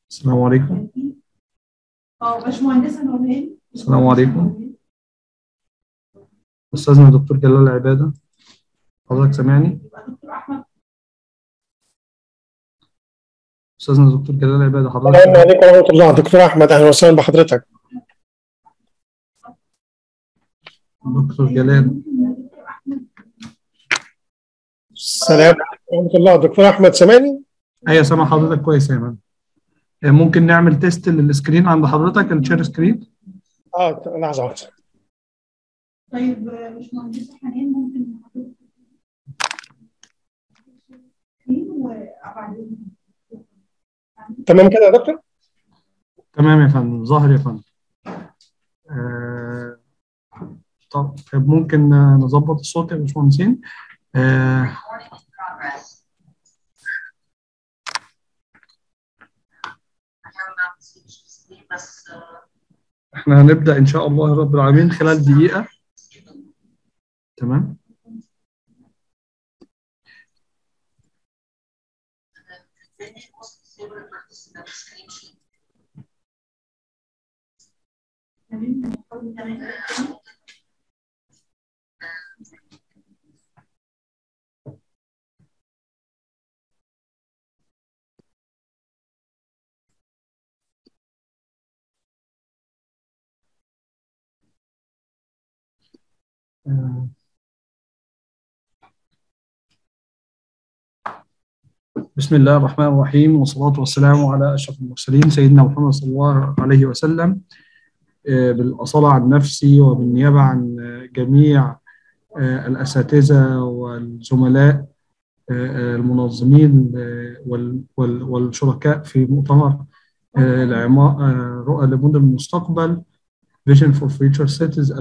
السلام عليكم اه باشمهندسه نورهان السلام عليكم أستاذنا دكتور جلال عبادة حضرتك سامعني؟ يبقى دكتور احمد أستاذنا دكتور جلال عبادة حضرتك السلام سامعني؟ عليكم ورحمة الله دكتور أحمد أهلا وسهلا بحضرتك دكتور جلال السلام عليكم ورحمة الله دكتور أحمد سامعني أيوة سامع حضرتك كويس يا مان ممكن نعمل تيست للسكرين عند حضرتك الشير سكرين اه لحظة واحدة طيب باشمهندسه حنان ممكن حضرتك وبعدين تمام كده يا دكتور تمام يا فندم ظاهر يا فندم آه، طب طب ممكن آه، نظبط الصوت يا باشمهندسين آه، بس احنا هنبدأ إن شاء الله رب العالمين خلال دقيقة تمام آه، بسم الله الرحمن الرحيم والصلاة والسلام على أشرف المرسلين سيدنا محمد صلى الله عليه وسلم آه، بالأصالة عن نفسي وبالنيابة عن آه، جميع آه، الأساتذة والزملاء آه، المنظمين آه، وال- وال- والشركاء في مؤتمر آه، العماء آه، رؤى لمدن المستقبل Vision for Future Cities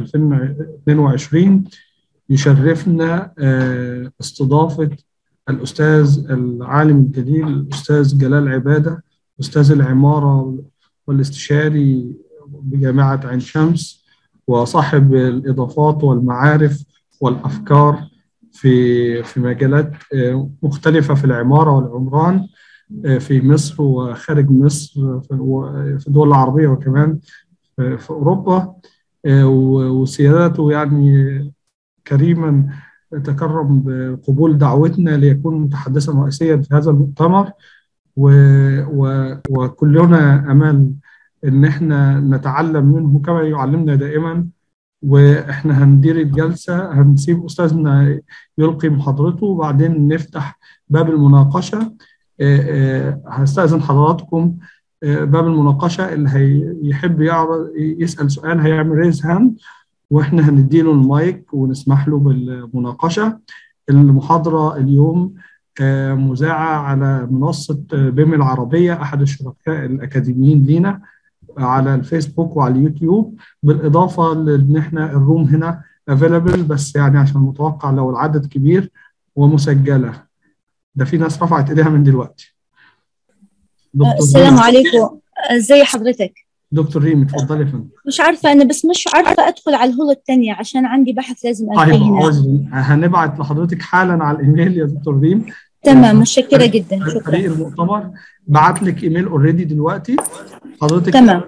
2022 يشرفنا آه، استضافة الأستاذ العالم الجليل الأستاذ جلال عبادة أستاذ العمارة والاستشاري بجامعة عين شمس وصاحب الإضافات والمعارف والأفكار في في مجالات آه، مختلفة في العمارة والعمران آه، في مصر وخارج مصر في و- في الدول العربية وكمان في في أوروبا آه، و- وسيادته يعني كريما تكرم بقبول دعوتنا ليكون متحدثا رئيسيا في هذا المؤتمر و... و... وكلنا امل ان احنا نتعلم منه كما يعلمنا دائما واحنا هندير الجلسه هنسيب استاذنا يلقي محاضرته وبعدين نفتح باب المناقشه آه، آه، هستاذن حضراتكم آه، باب المناقشه اللي هيحب يعرض يسال سؤال هيعمل ريز هاند واحنا هنديله المايك ونسمح له بالمناقشه المحاضره اليوم آه، مذاعه على منصه آه، بيم العربيه احد الشركاء الاكاديميين لينا على الفيسبوك وعلى اليوتيوب بالاضافه لان احنا الروم هنا افيلبل بس يعني عشان متوقع لو العدد كبير ومسجله ده في ناس رفعت ايديها من دلوقتي دكتور السلام ريم عليكم ازي حضرتك دكتور ريم اتفضلي يا فندم مش عارفة أنا بس مش عارفة أدخل على الهولو الثانية عشان عندي بحث لازم طيب أنتهي هنا عذرا هنبعت لحضرتك حالا على الايميل يا دكتور ريم تمام متشكرة جدا فريق شكرا المؤتمر بعت لك ايميل اوريدي دلوقتي حضرتك تمام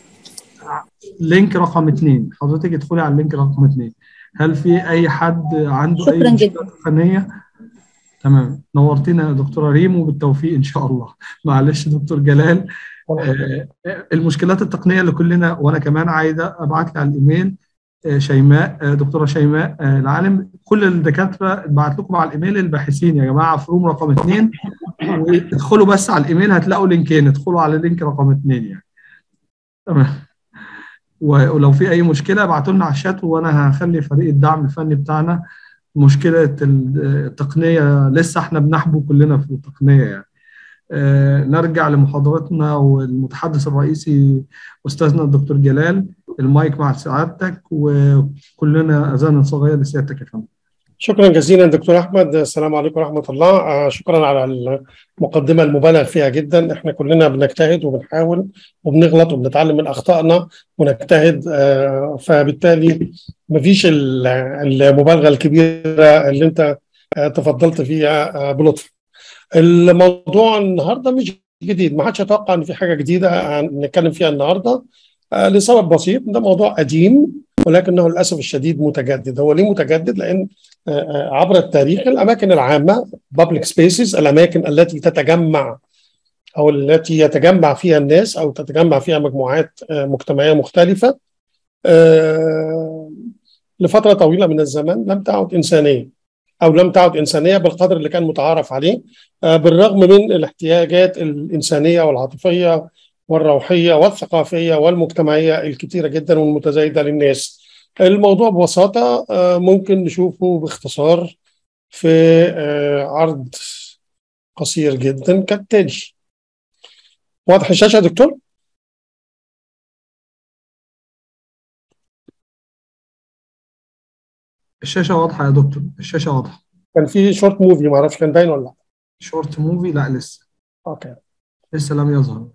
لينك رقم اثنين حضرتك ادخلي على اللينك رقم اثنين هل في اي حد عنده شكراً اي مشكله جداً. تقنيه تمام نورتينا يا دكتوره ريم وبالتوفيق ان شاء الله معلش دكتور جلال آه، المشكلات التقنيه اللي كلنا وانا كمان عايزه ابعت لي على الايميل آه، شيماء آه، دكتوره شيماء آه، العالم كل الدكاتره بعت لكم على الايميل الباحثين يا جماعه في روم رقم اثنين وادخلوا بس على الايميل هتلاقوا لينكين ادخلوا على لينك رقم اثنين يعني تمام و- ولو في اي مشكله ابعتوا لنا على الشات وانا هخلي فريق الدعم الفني بتاعنا مشكله ال- التقنيه لسه احنا بنحبو كلنا في التقنيه يعني آه، نرجع لمحاضرتنا والمتحدث الرئيسي استاذنا الدكتور جلال المايك مع سعادتك وكلنا اذان صغير لسيادتك يا فندم شكرا جزيلا دكتور احمد السلام عليكم ورحمه الله آه، شكرا على المقدمه المبالغ فيها جدا احنا كلنا بنجتهد وبنحاول وبنغلط وبنتعلم من اخطائنا ونجتهد آه، فبالتالي مفيش ال- المبالغه الكبيره اللي انت آه، تفضلت فيها آه، بلطف الموضوع النهارده مش جديد ما حدش يتوقع ان في حاجه جديده نتكلم فيها النهارده آه لسبب بسيط ده موضوع قديم ولكنه للاسف الشديد متجدد هو ليه متجدد لان آه عبر التاريخ الاماكن العامه public spaces الاماكن التي تتجمع او التي يتجمع فيها الناس او تتجمع فيها مجموعات آه مجتمعيه مختلفه آه لفتره طويله من الزمن لم تعد انسانيه او لم تعد انسانيه بالقدر اللي كان متعارف عليه بالرغم من الاحتياجات الانسانيه والعاطفيه والروحيه والثقافيه والمجتمعيه الكثيره جدا والمتزايده للناس. الموضوع ببساطه ممكن نشوفه باختصار في عرض قصير جدا كالتالي. واضح الشاشه يا دكتور؟ الشاشة واضحة يا دكتور الشاشة واضحة كان في شورت موفي ما اعرفش كان باين ولا لا شورت موفي لا لسه اوكي لسه لم يظهر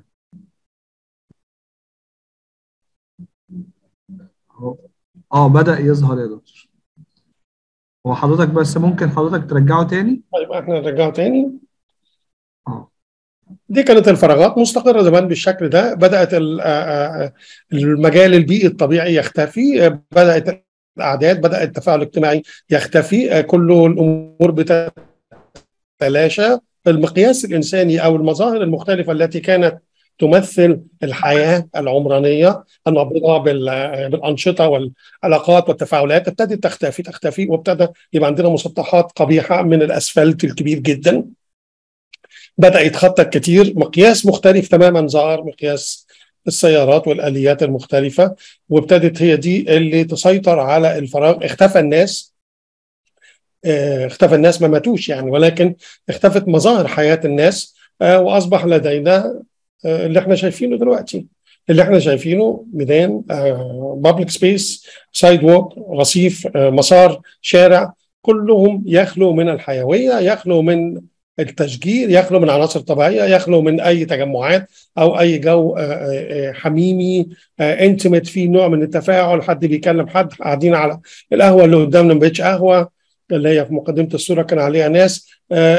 اه بدأ يظهر يا دكتور هو حضرتك بس ممكن حضرتك ترجعه تاني طيب احنا نرجعه تاني اه دي كانت الفراغات مستقرة زمان بالشكل ده بدأت المجال البيئي الطبيعي يختفي بدأت الأعداد بدأ التفاعل الاجتماعي يختفي كل الأمور بتتلاشى المقياس الإنساني أو المظاهر المختلفة التي كانت تمثل الحياة العمرانية النابضة بالأنشطة والعلاقات والتفاعلات ابتدت تختفي تختفي وابتدى يبقى عندنا مسطحات قبيحة من الأسفلت الكبير جدا بدأ يتخطى كتير مقياس مختلف تماما ظهر مقياس السيارات والآليات المختلفة وابتدت هي دي اللي تسيطر على الفراغ اختفى الناس اه اختفى الناس ما ماتوش يعني ولكن اختفت مظاهر حياة الناس اه وأصبح لدينا اه اللي احنا شايفينه دلوقتي اللي احنا شايفينه ميدان بابليك سبيس سايد ووك رصيف مسار شارع كلهم يخلو من الحيوية يخلو من التشجير يخلو من عناصر طبيعيه يخلو من اي تجمعات او اي جو حميمي انتمت فيه نوع من التفاعل حد بيكلم حد قاعدين على القهوه اللي قدامنا ما بقتش قهوه اللي هي في مقدمه الصوره كان عليها ناس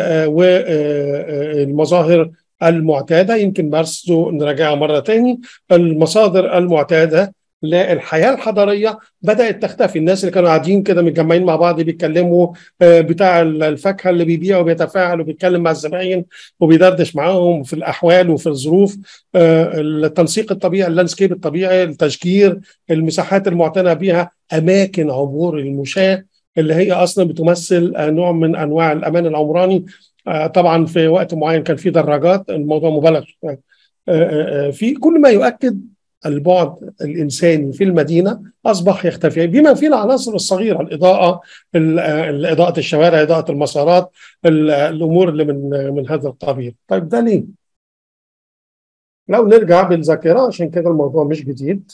والمظاهر المعتاده يمكن برضه نراجعها مره تاني المصادر المعتاده للحياه الحضاريه بدات تختفي الناس اللي كانوا قاعدين كده متجمعين مع بعض بيتكلموا بتاع الفاكهه اللي بيبيع وبيتفاعل وبيتكلم مع الزباين وبيدردش معاهم في الاحوال وفي الظروف التنسيق الطبيعي اللاندسكيب الطبيعي التشجير المساحات المعتنى بها اماكن عبور المشاه اللي هي اصلا بتمثل نوع من انواع الامان العمراني طبعا في وقت معين كان في دراجات الموضوع مبالغ في كل ما يؤكد البعد الانساني في المدينه اصبح يختفي بما فيه العناصر الصغيره الاضاءه اضاءه الشوارع اضاءه المسارات الامور اللي من من هذا القبيل طيب ده ليه لو نرجع بالذاكره عشان كده الموضوع مش جديد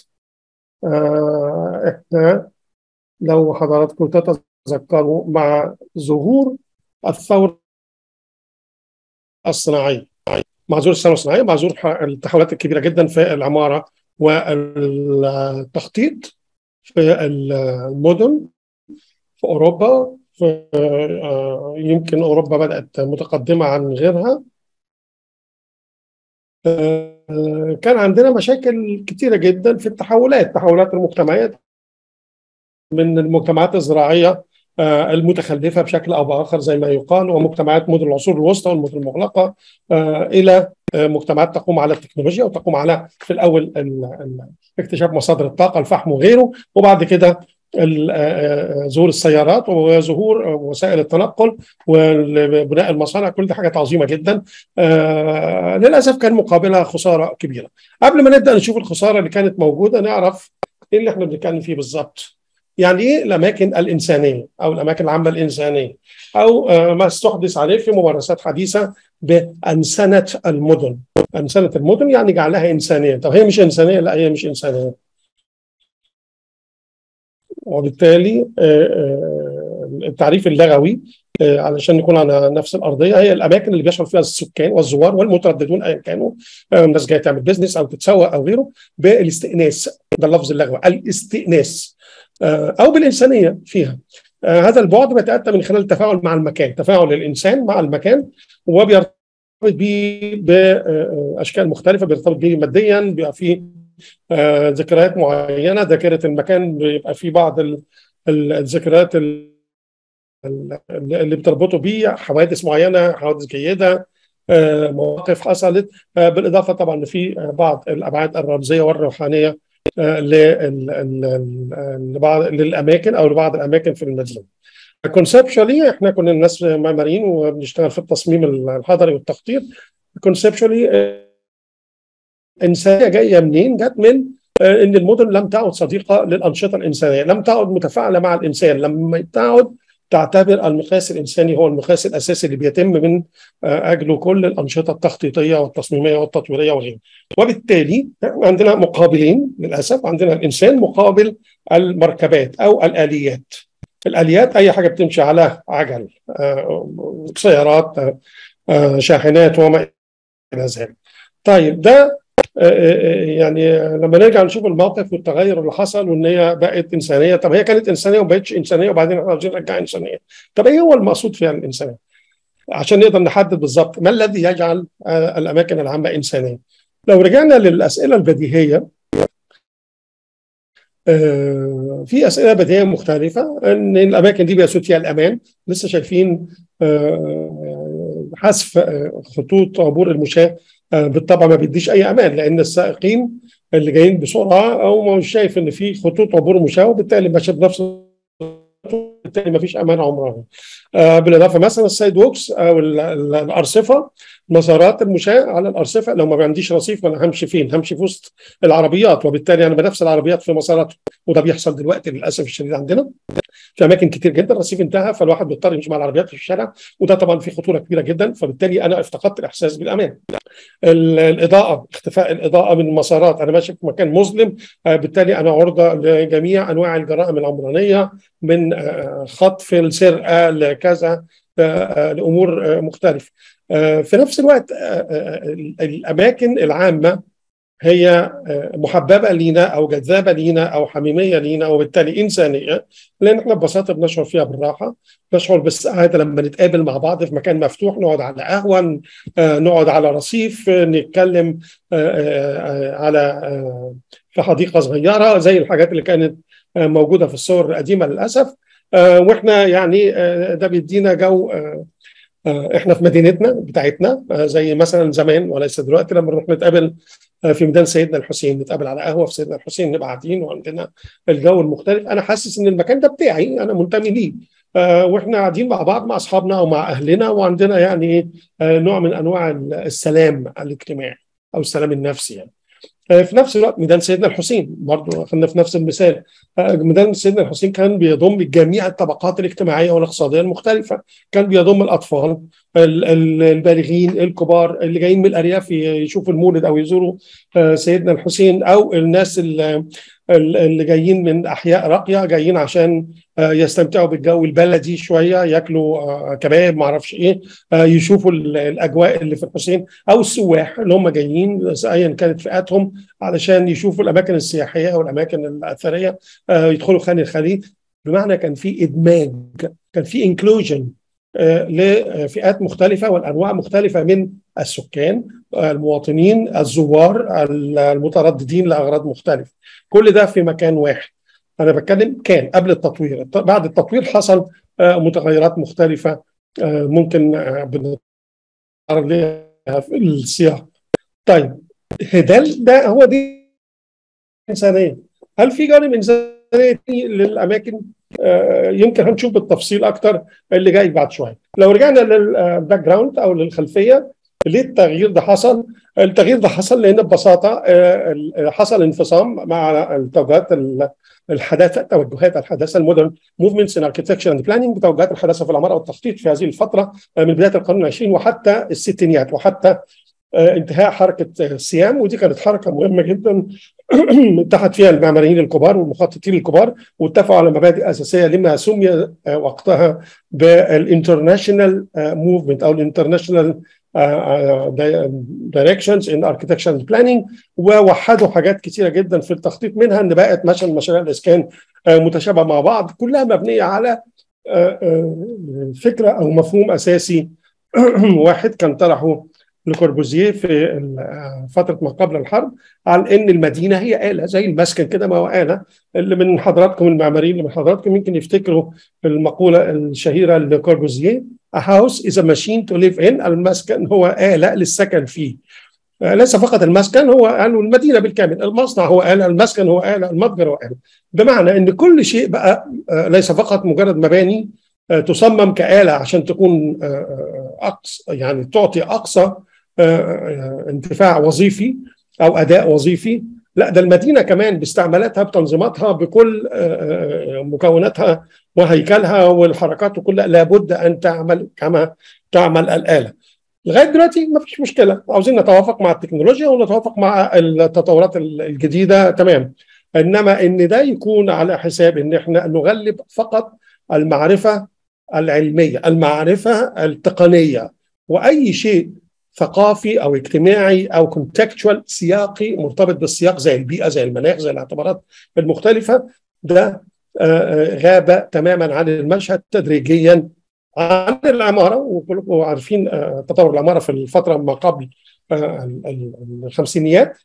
احنا لو حضراتكم تتذكروا مع ظهور الثوره الصناعيه مع ظهور الثوره الصناعيه مع ظهور التحولات الكبيره جدا في العماره والتخطيط في المدن في اوروبا في يمكن اوروبا بدات متقدمه عن غيرها كان عندنا مشاكل كثيره جدا في التحولات التحولات المجتمعيه من المجتمعات الزراعيه المتخلفه بشكل او باخر زي ما يقال ومجتمعات مدن العصور الوسطى والمدن المغلقه الى مجتمعات تقوم على التكنولوجيا وتقوم على في الاول اكتشاف مصادر الطاقه الفحم وغيره وبعد كده ظهور السيارات وظهور وسائل التنقل وبناء المصانع كل دي حاجات عظيمه جدا آه للاسف كان مقابلها خساره كبيره قبل ما نبدا نشوف الخساره اللي كانت موجوده نعرف ايه اللي احنا بنتكلم فيه بالظبط يعني ايه الاماكن الانسانيه او الاماكن العامه الانسانيه او آه ما استحدث عليه في ممارسات حديثه بانسنه المدن انسنه المدن يعني جعلها انسانيه طب هي مش انسانيه لا هي مش انسانيه وبالتالي التعريف اللغوي علشان نكون على نفس الارضيه هي الاماكن اللي بيشعر فيها السكان والزوار والمترددون ايا كانوا الناس جايه تعمل بزنس او تتسوق او غيره بالاستئناس ده اللفظ اللغوي الاستئناس او بالانسانيه فيها هذا البعد بيتاتى من خلال التفاعل مع المكان تفاعل الانسان مع المكان وبيرتبط بيه باشكال مختلفه بيرتبط بيه ماديا بيبقى فيه آه، ذكريات معينه ذاكره المكان بيبقى فيه بعض ال- ال- الذكريات ال- ال- اللي بتربطه بيه حوادث معينه حوادث جيده آه، مواقف حصلت آه، بالاضافه طبعا إن في آه، بعض الابعاد الرمزيه والروحانيه آه، لل- ال- ال- لبعض للاماكن او لبعض الاماكن في المدينه. كونسبشولي احنا كنا الناس معماريين وبنشتغل في التصميم الحضري والتخطيط كونسبشولي انسانيه جايه منين؟ جت من آه، ان المدن لم تعد صديقه للانشطه الانسانيه، لم تعد متفاعله مع الانسان، لم تعد تعتبر المقياس الانساني هو المقياس الاساسي اللي بيتم من آه، اجله كل الانشطه التخطيطيه والتصميميه والتطويريه وغيره. وبالتالي إحنا عندنا مقابلين للاسف عندنا الانسان مقابل المركبات او الاليات. الاليات اي حاجه بتمشي على عجل آه، سيارات آه، آه، شاحنات وما الى ذلك. طيب ده آه، آه، يعني لما نرجع نشوف الموقف والتغير اللي حصل وان هي بقت انسانيه طب هي كانت انسانيه وما بقتش انسانيه وبعدين احنا عاوزين نرجعها انسانيه طب ايه هو المقصود فيها الانسانيه؟ عشان نقدر نحدد بالظبط ما الذي يجعل آه، الاماكن العامه انسانيه؟ لو رجعنا للاسئله البديهيه آه، في اسئله بديهيه مختلفه ان الاماكن دي بيسود فيها الامان لسه شايفين آه، حذف آه، خطوط عبور المشاة آه، بالطبع ما بيديش اي امان لان السائقين اللي جايين بسرعه او مش شايف ان في خطوط عبور مشاة وبالتالي ماشي بنفس بالتالي ما فيش امان عمرها آه، بالاضافه مثلا السايد ووكس او ال- ال- الارصفه مسارات المشاة على الارصفه لو ما عنديش رصيف انا همشي فين؟ همشي في وسط العربيات وبالتالي انا بنفس العربيات في مسارات وده بيحصل دلوقتي للاسف الشديد عندنا في اماكن كتير جدا الرصيف انتهى فالواحد بيضطر يمشي مع العربيات في الشارع وده طبعا فيه خطوره كبيره جدا فبالتالي انا افتقدت الاحساس بالامان. ال- الاضاءه اختفاء الاضاءه من المسارات انا ماشي في مكان مظلم آه، بالتالي انا عرضه لجميع انواع الجرائم العمرانيه من آه، خطف السرقه لكذا آه، آه، لامور آه، مختلفه. آه، في نفس الوقت آه، آه، ال- الاماكن العامه هي آه، محببه لينا او جذابه لينا او حميميه لينا وبالتالي انسانيه لان احنا ببساطه بنشعر فيها بالراحه نشعر بالسعاده لما نتقابل مع بعض في مكان مفتوح نقعد على قهوه آه، نقعد على رصيف آه، نتكلم آه، آه، آه، على آه، في حديقه صغيره زي الحاجات اللي كانت آه، موجوده في الصور القديمه للاسف آه، واحنا يعني آه، ده بيدينا جو آه، آه، احنا في مدينتنا بتاعتنا آه، زي مثلا زمان وليس دلوقتي لما نروح نتقابل آه، في ميدان سيدنا الحسين نتقابل على قهوه في سيدنا الحسين نبقى قاعدين وعندنا الجو المختلف انا حاسس ان المكان ده بتاعي انا منتمي ليه آه، واحنا قاعدين مع بعض مع اصحابنا او مع اهلنا وعندنا يعني آه، نوع من انواع السلام الاجتماعي او السلام النفسي يعني آه، في نفس الوقت ميدان سيدنا الحسين برضه اخذنا في نفس المثال آه، ميدان سيدنا الحسين كان بيضم جميع الطبقات الاجتماعيه والاقتصاديه المختلفه كان بيضم الاطفال ال- ال- البالغين الكبار اللي جايين من الارياف ي- يشوفوا المولد او يزوروا آه، سيدنا الحسين او الناس ال- ال- اللي جايين من احياء راقيه جايين عشان آه، يستمتعوا بالجو البلدي شويه ياكلوا آه، كباب ما اعرفش ايه آه، يشوفوا ال- الاجواء اللي في الحسين او السواح اللي هم جايين ايا كانت فئاتهم علشان يشوفوا الاماكن السياحيه او الاماكن الاثريه آه، يدخلوا خان الخليل بمعنى كان في ادماج كان في انكلوجن لفئات مختلفه والانواع مختلفه من السكان آه، المواطنين الزوار المترددين لاغراض مختلفه كل ده في مكان واحد انا بتكلم كان قبل التطوير الت- بعد التطوير حصل آه، متغيرات مختلفه آه، ممكن آه، بنتعرض لها في السياق طيب ده ده هو دي انسانيه هل في جانب انسانيه تاني للاماكن آه، يمكن هنشوف بالتفصيل اكتر اللي جاي بعد شويه لو رجعنا للباك جراوند او للخلفيه ليه التغيير ده حصل التغيير ده حصل لان ببساطه آه، ال- حصل انفصام مع التوجهات ال- الحداثه توجهات الحداثه المودرن موفمنتس ان اركتكتشر اند بلاننج توجهات الحداثه في العماره والتخطيط في هذه الفتره آه، من بدايه القرن العشرين وحتى الستينيات وحتى آه، انتهاء حركه آه، السيام ودي كانت حركه مهمه جدا اتحد فيها المعماريين الكبار والمخططين الكبار واتفقوا على مبادئ اساسيه لما سمي آه، وقتها بالانترناشونال موفمنت او الانترناشونال دايركشنز ان اركتكشر اند بلاننج ووحدوا حاجات كثيره جدا في التخطيط منها ان بقت مثلا مشاريع الاسكان آه، متشابهه مع بعض كلها مبنيه على آه، آه، فكره او مفهوم اساسي واحد كان طرحه لكوربوزيه في فتره ما قبل الحرب على ان المدينه هي اله زي المسكن كده ما هو اله اللي من حضراتكم المعماريين اللي من حضراتكم يمكن يفتكروا المقوله الشهيره لكوربوزيه A house is a machine to live in المسكن هو آلة للسكن فيه ليس فقط المسكن هو قالوا المدينه بالكامل المصنع هو آلة المسكن هو آلة المتجر هو آلة بمعنى ان كل شيء بقى ليس فقط مجرد مباني تصمم كآلة عشان تكون أقصى يعني تعطي أقصى انتفاع وظيفي أو أداء وظيفي لا ده المدينة كمان باستعمالاتها بتنظيماتها بكل مكوناتها وهيكلها والحركات وكلها لابد أن تعمل كما تعمل الآلة لغايه دلوقتي ما فيش مشكله عاوزين نتوافق مع التكنولوجيا ونتوافق مع التطورات الجديده تمام انما ان ده يكون على حساب ان احنا نغلب فقط المعرفه العلميه المعرفه التقنيه واي شيء ثقافي او اجتماعي او كونتكتشوال سياقي مرتبط بالسياق زي البيئه زي المناخ زي الاعتبارات المختلفه ده غاب تماما عن المشهد تدريجيا عن العماره وكلكم عارفين تطور العماره في الفتره ما قبل الخمسينيات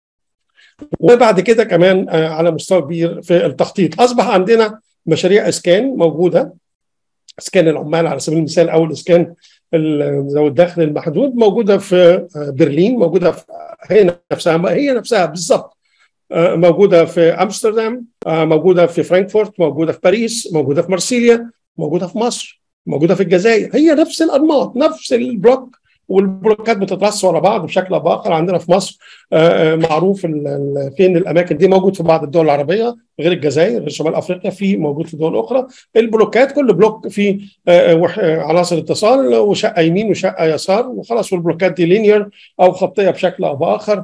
وبعد كده كمان على مستوى كبير في التخطيط اصبح عندنا مشاريع اسكان موجوده اسكان العمال على سبيل المثال او الاسكان ذوي الدخل المحدود موجوده في برلين موجوده في هي نفسها هي نفسها بالظبط موجوده في امستردام موجوده في فرانكفورت موجوده في باريس موجوده في مرسيليا موجوده في مصر موجوده في الجزائر هي نفس الانماط نفس البلوك والبلوكات بتترص ورا بعض بشكل او باخر عندنا في مصر معروف فين الاماكن دي موجود في بعض الدول العربيه غير الجزائر غير شمال افريقيا في موجود في دول اخرى البلوكات كل بلوك فيه عناصر اتصال وشقه يمين وشقه يسار وخلاص والبلوكات دي لينير او خطيه بشكل او باخر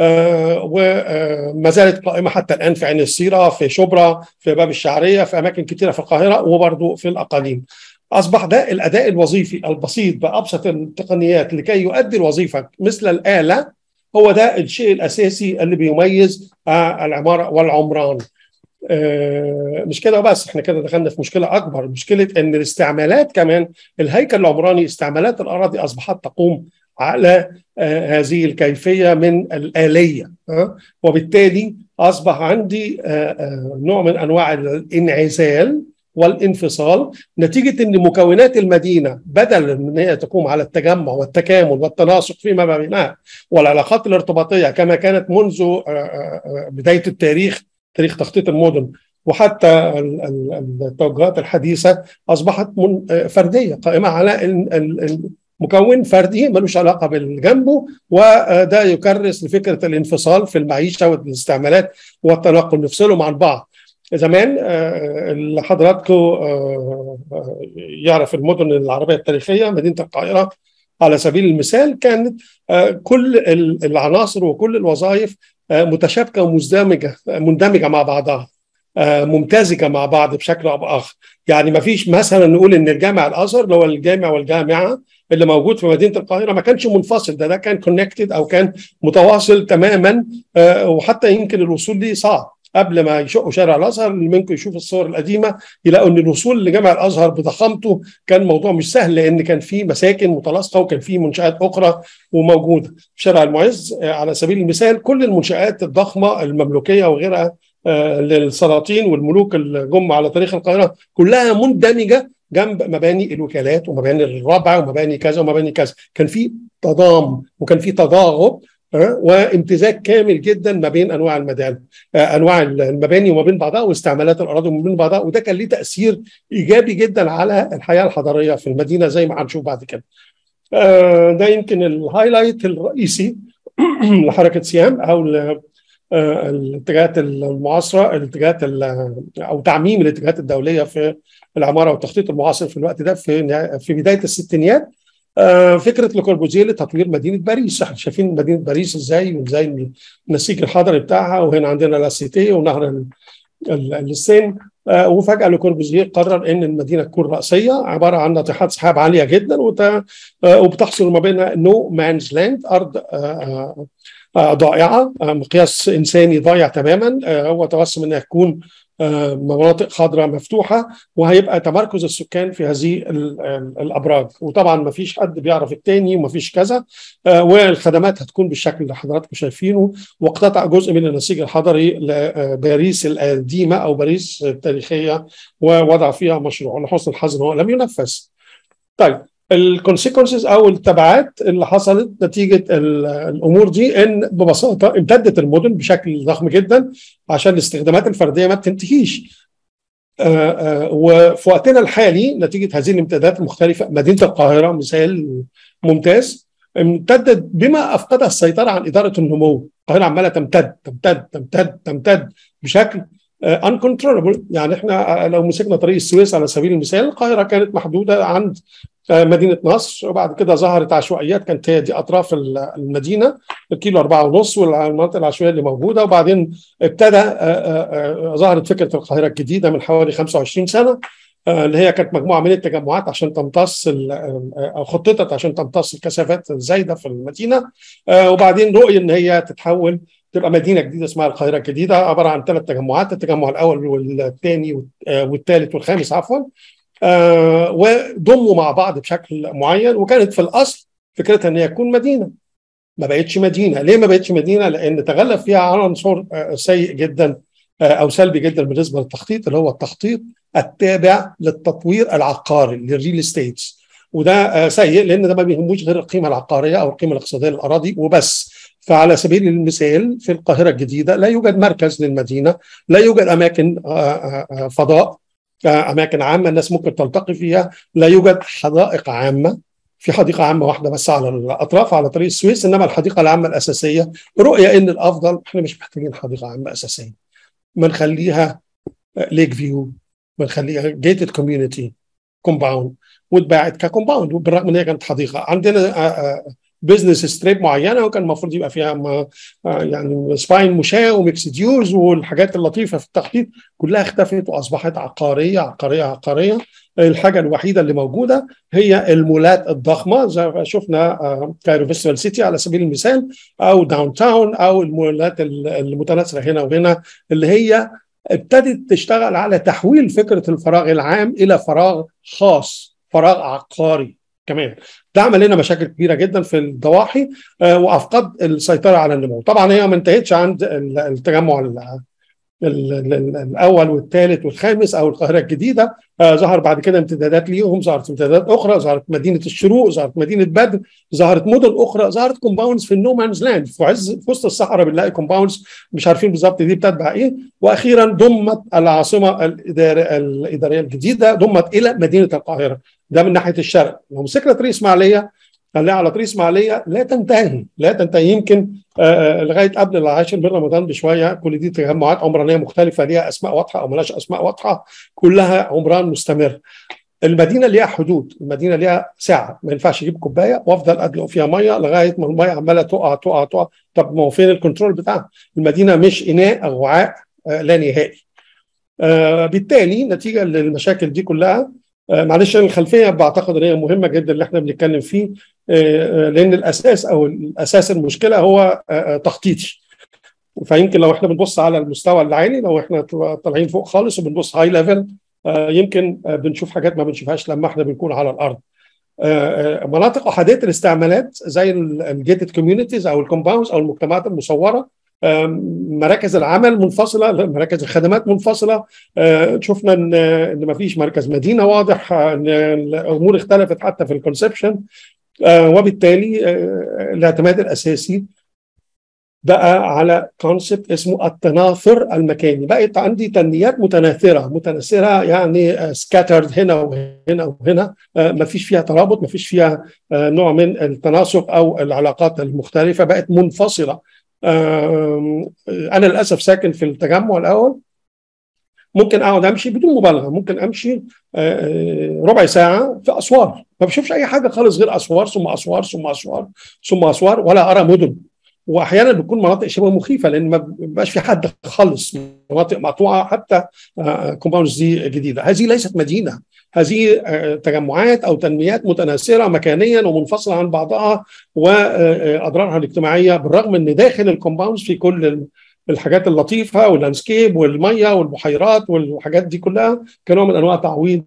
وما زالت قائمه حتى الان في عين السيره في شبرا في باب الشعريه في اماكن كثيره في القاهره وبرضه في الاقاليم اصبح ده الاداء الوظيفي البسيط بابسط التقنيات لكي يؤدي الوظيفه مثل الاله هو ده الشيء الاساسي اللي بيميز العماره والعمران مش كده بس احنا كده دخلنا في مشكله اكبر مشكله ان الاستعمالات كمان الهيكل العمراني استعمالات الاراضي اصبحت تقوم على هذه الكيفيه من الاليه وبالتالي اصبح عندي نوع من انواع الانعزال والانفصال نتيجة أن مكونات المدينة بدل من هي تقوم على التجمع والتكامل والتناسق فيما بينها والعلاقات الارتباطية كما كانت منذ بداية التاريخ تاريخ تخطيط المدن وحتى التوجهات الحديثة أصبحت فردية قائمة على مكون فردي ملوش علاقه بالجنبه وده يكرس لفكره الانفصال في المعيشه والاستعمالات والتنقل نفصلهم عن بعض زمان اللي حضراتكم يعرف المدن العربيه التاريخيه مدينه القاهره على سبيل المثال كانت كل العناصر وكل الوظائف متشابكه ومزدمجه مندمجه مع بعضها ممتزجه مع بعض بشكل او باخر يعني ما فيش مثلا نقول ان الجامع الازهر اللي هو الجامع والجامعه اللي موجود في مدينه القاهره ما كانش منفصل ده ده كان كونكتد او كان متواصل تماما وحتى يمكن الوصول ليه صعب قبل ما يشقوا شارع الازهر اللي منكم يشوف الصور القديمه يلاقوا ان الوصول لجامع الازهر بضخامته كان موضوع مش سهل لان كان في مساكن متلاصقه وكان في منشات اخرى وموجوده في شارع المعز على سبيل المثال كل المنشات الضخمه المملوكيه وغيرها للسلاطين والملوك اللي جم على تاريخ القاهره كلها مندمجه جنب مباني الوكالات ومباني الربع ومباني كذا ومباني كذا كان في تضام وكان في تضاغط وامتزاج كامل جدا ما بين انواع المدان انواع المباني وما بين بعضها واستعمالات الاراضي وما بين بعضها وده كان ليه تاثير ايجابي جدا على الحياه الحضاريه في المدينه زي ما هنشوف بعد كده. ده يمكن الهايلايت الرئيسي لحركه سيام او الاتجاهات المعاصره الاتجاهات او تعميم الاتجاهات الدوليه في العماره والتخطيط المعاصر في الوقت ده في في بدايه الستينيات فكره لوكوربوزيه لتطوير مدينه باريس احنا شايفين مدينه باريس ازاي وازاي النسيج الحضري بتاعها وهنا عندنا لاسيتي ونهر السين وفجاه لوكوربوزيه قرر ان المدينه تكون راسيه عباره عن ناطحات سحاب عاليه جدا وبتحصل ما بينها نو مانز لاند ارض ضائعه مقياس انساني ضايع تماما هو توسم انها تكون آه، مناطق خضراء مفتوحه وهيبقى تمركز السكان في هذه ال- ال- الابراج وطبعا ما فيش حد بيعرف التاني وما فيش كذا آه، والخدمات هتكون بالشكل اللي حضراتكم شايفينه واقتطع جزء من النسيج الحضري لباريس القديمه او باريس التاريخيه ووضع فيها مشروع لحسن الحظ هو لم ينفذ. طيب الكونسيكونسز او التبعات اللي حصلت نتيجه ال- الامور دي ان ببساطه امتدت المدن بشكل ضخم جدا عشان الاستخدامات الفرديه ما بتنتهيش. آه، آه، وفي وقتنا الحالي نتيجه هذه الامتدادات المختلفه مدينه القاهره مثال ممتاز امتدت بما افقدها السيطره عن اداره النمو، القاهره عماله تمتد تمتد تمتد تمتد بشكل انكنترولبل يعني احنا آه، لو مسكنا طريق السويس على سبيل المثال القاهره كانت محدوده عند آه، مدينه نصر وبعد كده ظهرت عشوائيات كانت هي دي اطراف ال- المدينه الكيلو أربعة ونص والمناطق العشوائيه اللي موجوده وبعدين ابتدى آه، آه، آه، ظهرت فكره القاهره الجديده من حوالي 25 سنه آه، اللي هي كانت مجموعه من التجمعات عشان تمتص ال- آه، او خططت عشان تمتص الكثافات الزايده في المدينه آه، وبعدين رؤيه ان هي تتحول تبقى مدينه جديده اسمها القاهره الجديده عباره عن ثلاث تجمعات التجمع الاول والثاني والثالث والخامس عفوا آه، وضموا مع بعض بشكل معين وكانت في الاصل فكرتها ان هي تكون مدينه ما بقتش مدينه ليه ما بقتش مدينه لان تغلب فيها عنصر آه، سيء جدا آه، او سلبي جدا بالنسبه للتخطيط اللي هو التخطيط التابع للتطوير العقاري للريل استيتس وده آه، سيء لان ده ما بيهموش غير القيمه العقاريه او القيمه الاقتصاديه للاراضي وبس فعلى سبيل المثال في القاهره الجديده لا يوجد مركز للمدينه لا يوجد اماكن آه، آه، آه، فضاء آه، اماكن عامه الناس ممكن تلتقي فيها لا يوجد حدائق عامه في حديقه عامه واحده بس على الاطراف على طريق السويس انما الحديقه العامه الاساسيه رؤيه ان الافضل احنا مش محتاجين حديقه عامه اساسيه ما نخليها ليك فيو ما نخليها جيتد كوميونتي كومباوند واتباعت ككومباوند بالرغم ان هي كانت حديقه عندنا بزنس ستريب معينه وكان المفروض يبقى فيها ما آه، يعني سباين مشاة وميكسد يوز والحاجات اللطيفه في التخطيط كلها اختفت واصبحت عقاريه عقاريه عقاريه الحاجه الوحيده اللي موجوده هي المولات الضخمه زي ما شفنا آه، كايرو فيستيفال سيتي على سبيل المثال او داون تاون او المولات ال- المتناثره هنا وهنا اللي هي ابتدت تشتغل على تحويل فكره الفراغ العام الى فراغ خاص فراغ عقاري كمان ده عمل لنا مشاكل كبيره جدا في الضواحي آه، وافقد السيطره على النمو طبعا هي ما انتهتش عند ال- التجمع ال- ال- ال- ال- الاول والثالث والخامس او القاهره الجديده آه، ظهر بعد كده امتدادات ليهم ظهرت امتدادات اخرى ظهرت مدينه الشروق ظهرت مدينه بدر ظهرت مدن اخرى ظهرت كومباوندز في النو مانز لاند في عز في وسط الصحراء بنلاقي كومباوندز مش عارفين بالظبط دي بتتبع ايه واخيرا ضمت العاصمه الاداريه الاداريه الجديده ضمت الى مدينه القاهره ده من ناحيه الشرق لو مسكنا طريق اسماعيليه خليها على طريق اسماعيليه لا تنتهي لا تنتهي يمكن آه لغايه قبل العاشر من رمضان بشويه كل دي تجمعات عمرانيه مختلفه ليها اسماء واضحه او ملهاش اسماء واضحه كلها عمران مستمر المدينه ليها حدود المدينه ليها ساعه ما ينفعش اجيب كوبايه وافضل ادلق فيها ميه لغايه ما الميه عماله تقع تقع تقع طب ما هو فين الكنترول بتاعها المدينه مش اناء او وعاء آه لا نهائي آه بالتالي نتيجه للمشاكل دي كلها آه معلش انا الخلفيه بعتقد ان هي مهمه جدا اللي احنا بنتكلم فيه آه لان الاساس او الاساس المشكله هو آه تخطيطي فيمكن لو احنا بنبص على المستوى العالي لو احنا طالعين فوق خالص وبنبص هاي ليفل يمكن بنشوف حاجات ما بنشوفهاش لما احنا بنكون على الارض مناطق احاديه الاستعمالات زي الجيتد كوميونيتيز او الكومباوندز او المجتمعات المصوره مراكز العمل منفصله مراكز الخدمات منفصله شفنا ان ان ما فيش مركز مدينه واضح ان الامور اختلفت حتى في الكونسبشن وبالتالي الاعتماد الاساسي بقى على كونسبت اسمه التناثر المكاني بقت عندي تنميات متناثره متناثره يعني سكاترد هنا وهنا وهنا ما فيش فيها ترابط ما فيش فيها نوع من التناسق او العلاقات المختلفه بقت منفصله انا للاسف ساكن في التجمع الاول ممكن اقعد امشي بدون مبالغه ممكن امشي ربع ساعه في اسوار ما بشوفش اي حاجه خالص غير اسوار ثم اسوار ثم اسوار ثم اسوار ولا ارى مدن واحيانا بتكون مناطق شبه مخيفه لان ما بيبقاش في حد خالص مناطق مقطوعه حتى كومباوندز دي جديده هذه ليست مدينه هذه تجمعات او تنميات متناثره مكانيا ومنفصله عن بعضها واضرارها الاجتماعيه بالرغم ان داخل الكومباوندز في كل الحاجات اللطيفه واللاندسكيب والميه والبحيرات والحاجات دي كلها كنوع من انواع تعويض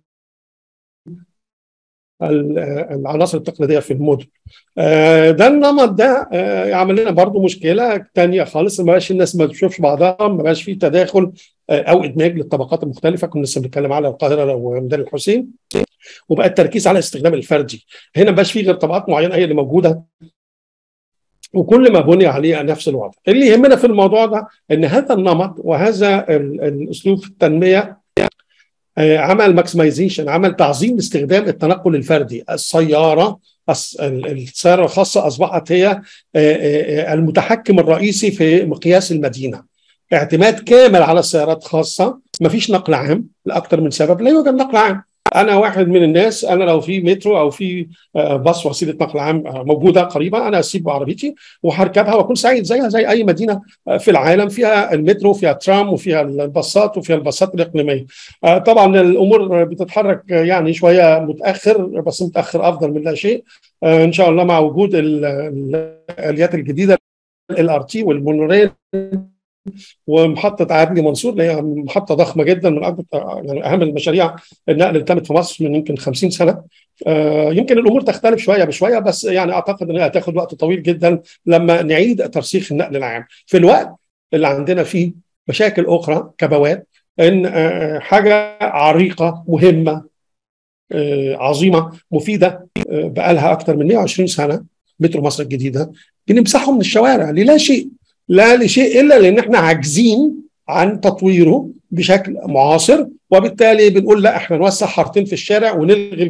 العناصر التقليديه في المدن. ده النمط ده عمل لنا برضو مشكله ثانيه خالص ما بقاش الناس ما بتشوفش بعضها ما بقاش في تداخل او ادماج للطبقات المختلفه كنا لسه بنتكلم على القاهره وميدان الحسين وبقى التركيز على الاستخدام الفردي هنا ما بقاش في غير طبقات معينه هي اللي موجوده وكل ما بني عليه نفس الوضع اللي يهمنا في الموضوع ده ان هذا النمط وهذا الاسلوب في التنميه عمل ماكسمايزيشن عمل تعظيم استخدام التنقل الفردي السياره السياره الخاصه اصبحت هي المتحكم الرئيسي في مقياس المدينه اعتماد كامل على السيارات الخاصه مفيش نقل عام لاكثر من سبب لا يوجد نقل عام انا واحد من الناس انا لو في مترو او في باص وسيله نقل عام موجوده قريبه انا اسيب عربيتي وهركبها واكون سعيد زيها زي اي مدينه في العالم فيها المترو فيها ترام وفيها الباصات وفيها الباصات الاقليميه طبعا الامور بتتحرك يعني شويه متاخر بس متاخر افضل من لا شيء ان شاء الله مع وجود الاليات الجديده الار تي والمونوريل ومحطه عدلي منصور اللي هي محطه ضخمه جدا من اكبر يعني اهم المشاريع النقل اللي تمت في مصر من يمكن 50 سنه آه يمكن الامور تختلف شويه بشويه بس يعني اعتقد انها هتاخد وقت طويل جدا لما نعيد ترسيخ النقل العام في الوقت اللي عندنا فيه مشاكل اخرى كبوات ان آه حاجه عريقه مهمه آه عظيمه مفيده بقى لها اكثر من 120 سنه مترو مصر الجديده بنمسحه من الشوارع للا شيء لا لشيء الا لان احنا عاجزين عن تطويره بشكل معاصر وبالتالي بنقول لا احنا نوسع حارتين في الشارع ونلغي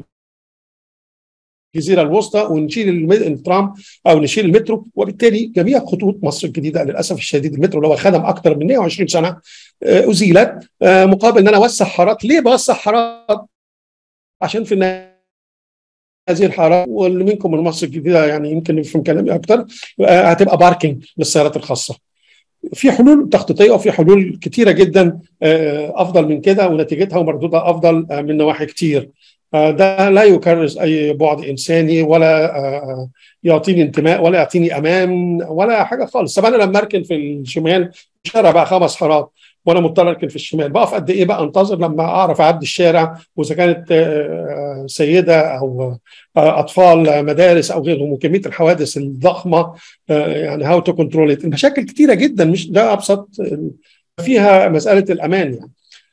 الجزيره الوسطى ونشيل الترام او نشيل المترو وبالتالي جميع خطوط مصر الجديده للاسف الشديد المترو اللي هو خدم اكثر من 120 سنه ازيلت مقابل ان انا اوسع حارات ليه بوسع حارات؟ عشان في النهايه هذه الحارات واللي منكم من مصر الجديده يعني يمكن يفهم كلامي اكتر هتبقى باركينج للسيارات الخاصه. في حلول تخطيطيه وفي حلول كتيره جدا افضل من كده ونتيجتها ومردودها افضل من نواحي كتير. ده لا يكرس اي بعد انساني ولا يعطيني انتماء ولا يعطيني امان ولا حاجه خالص طب انا لما اركن في الشمال شارع بقى خمس حارات وانا مضطر اركن في الشمال بقف قد ايه بقى انتظر لما اعرف اعدي الشارع واذا كانت سيده او اطفال مدارس او غيرهم وكميه الحوادث الضخمه يعني هاو تو كنترول المشاكل كتيره جدا مش ده ابسط فيها مساله الامان يعني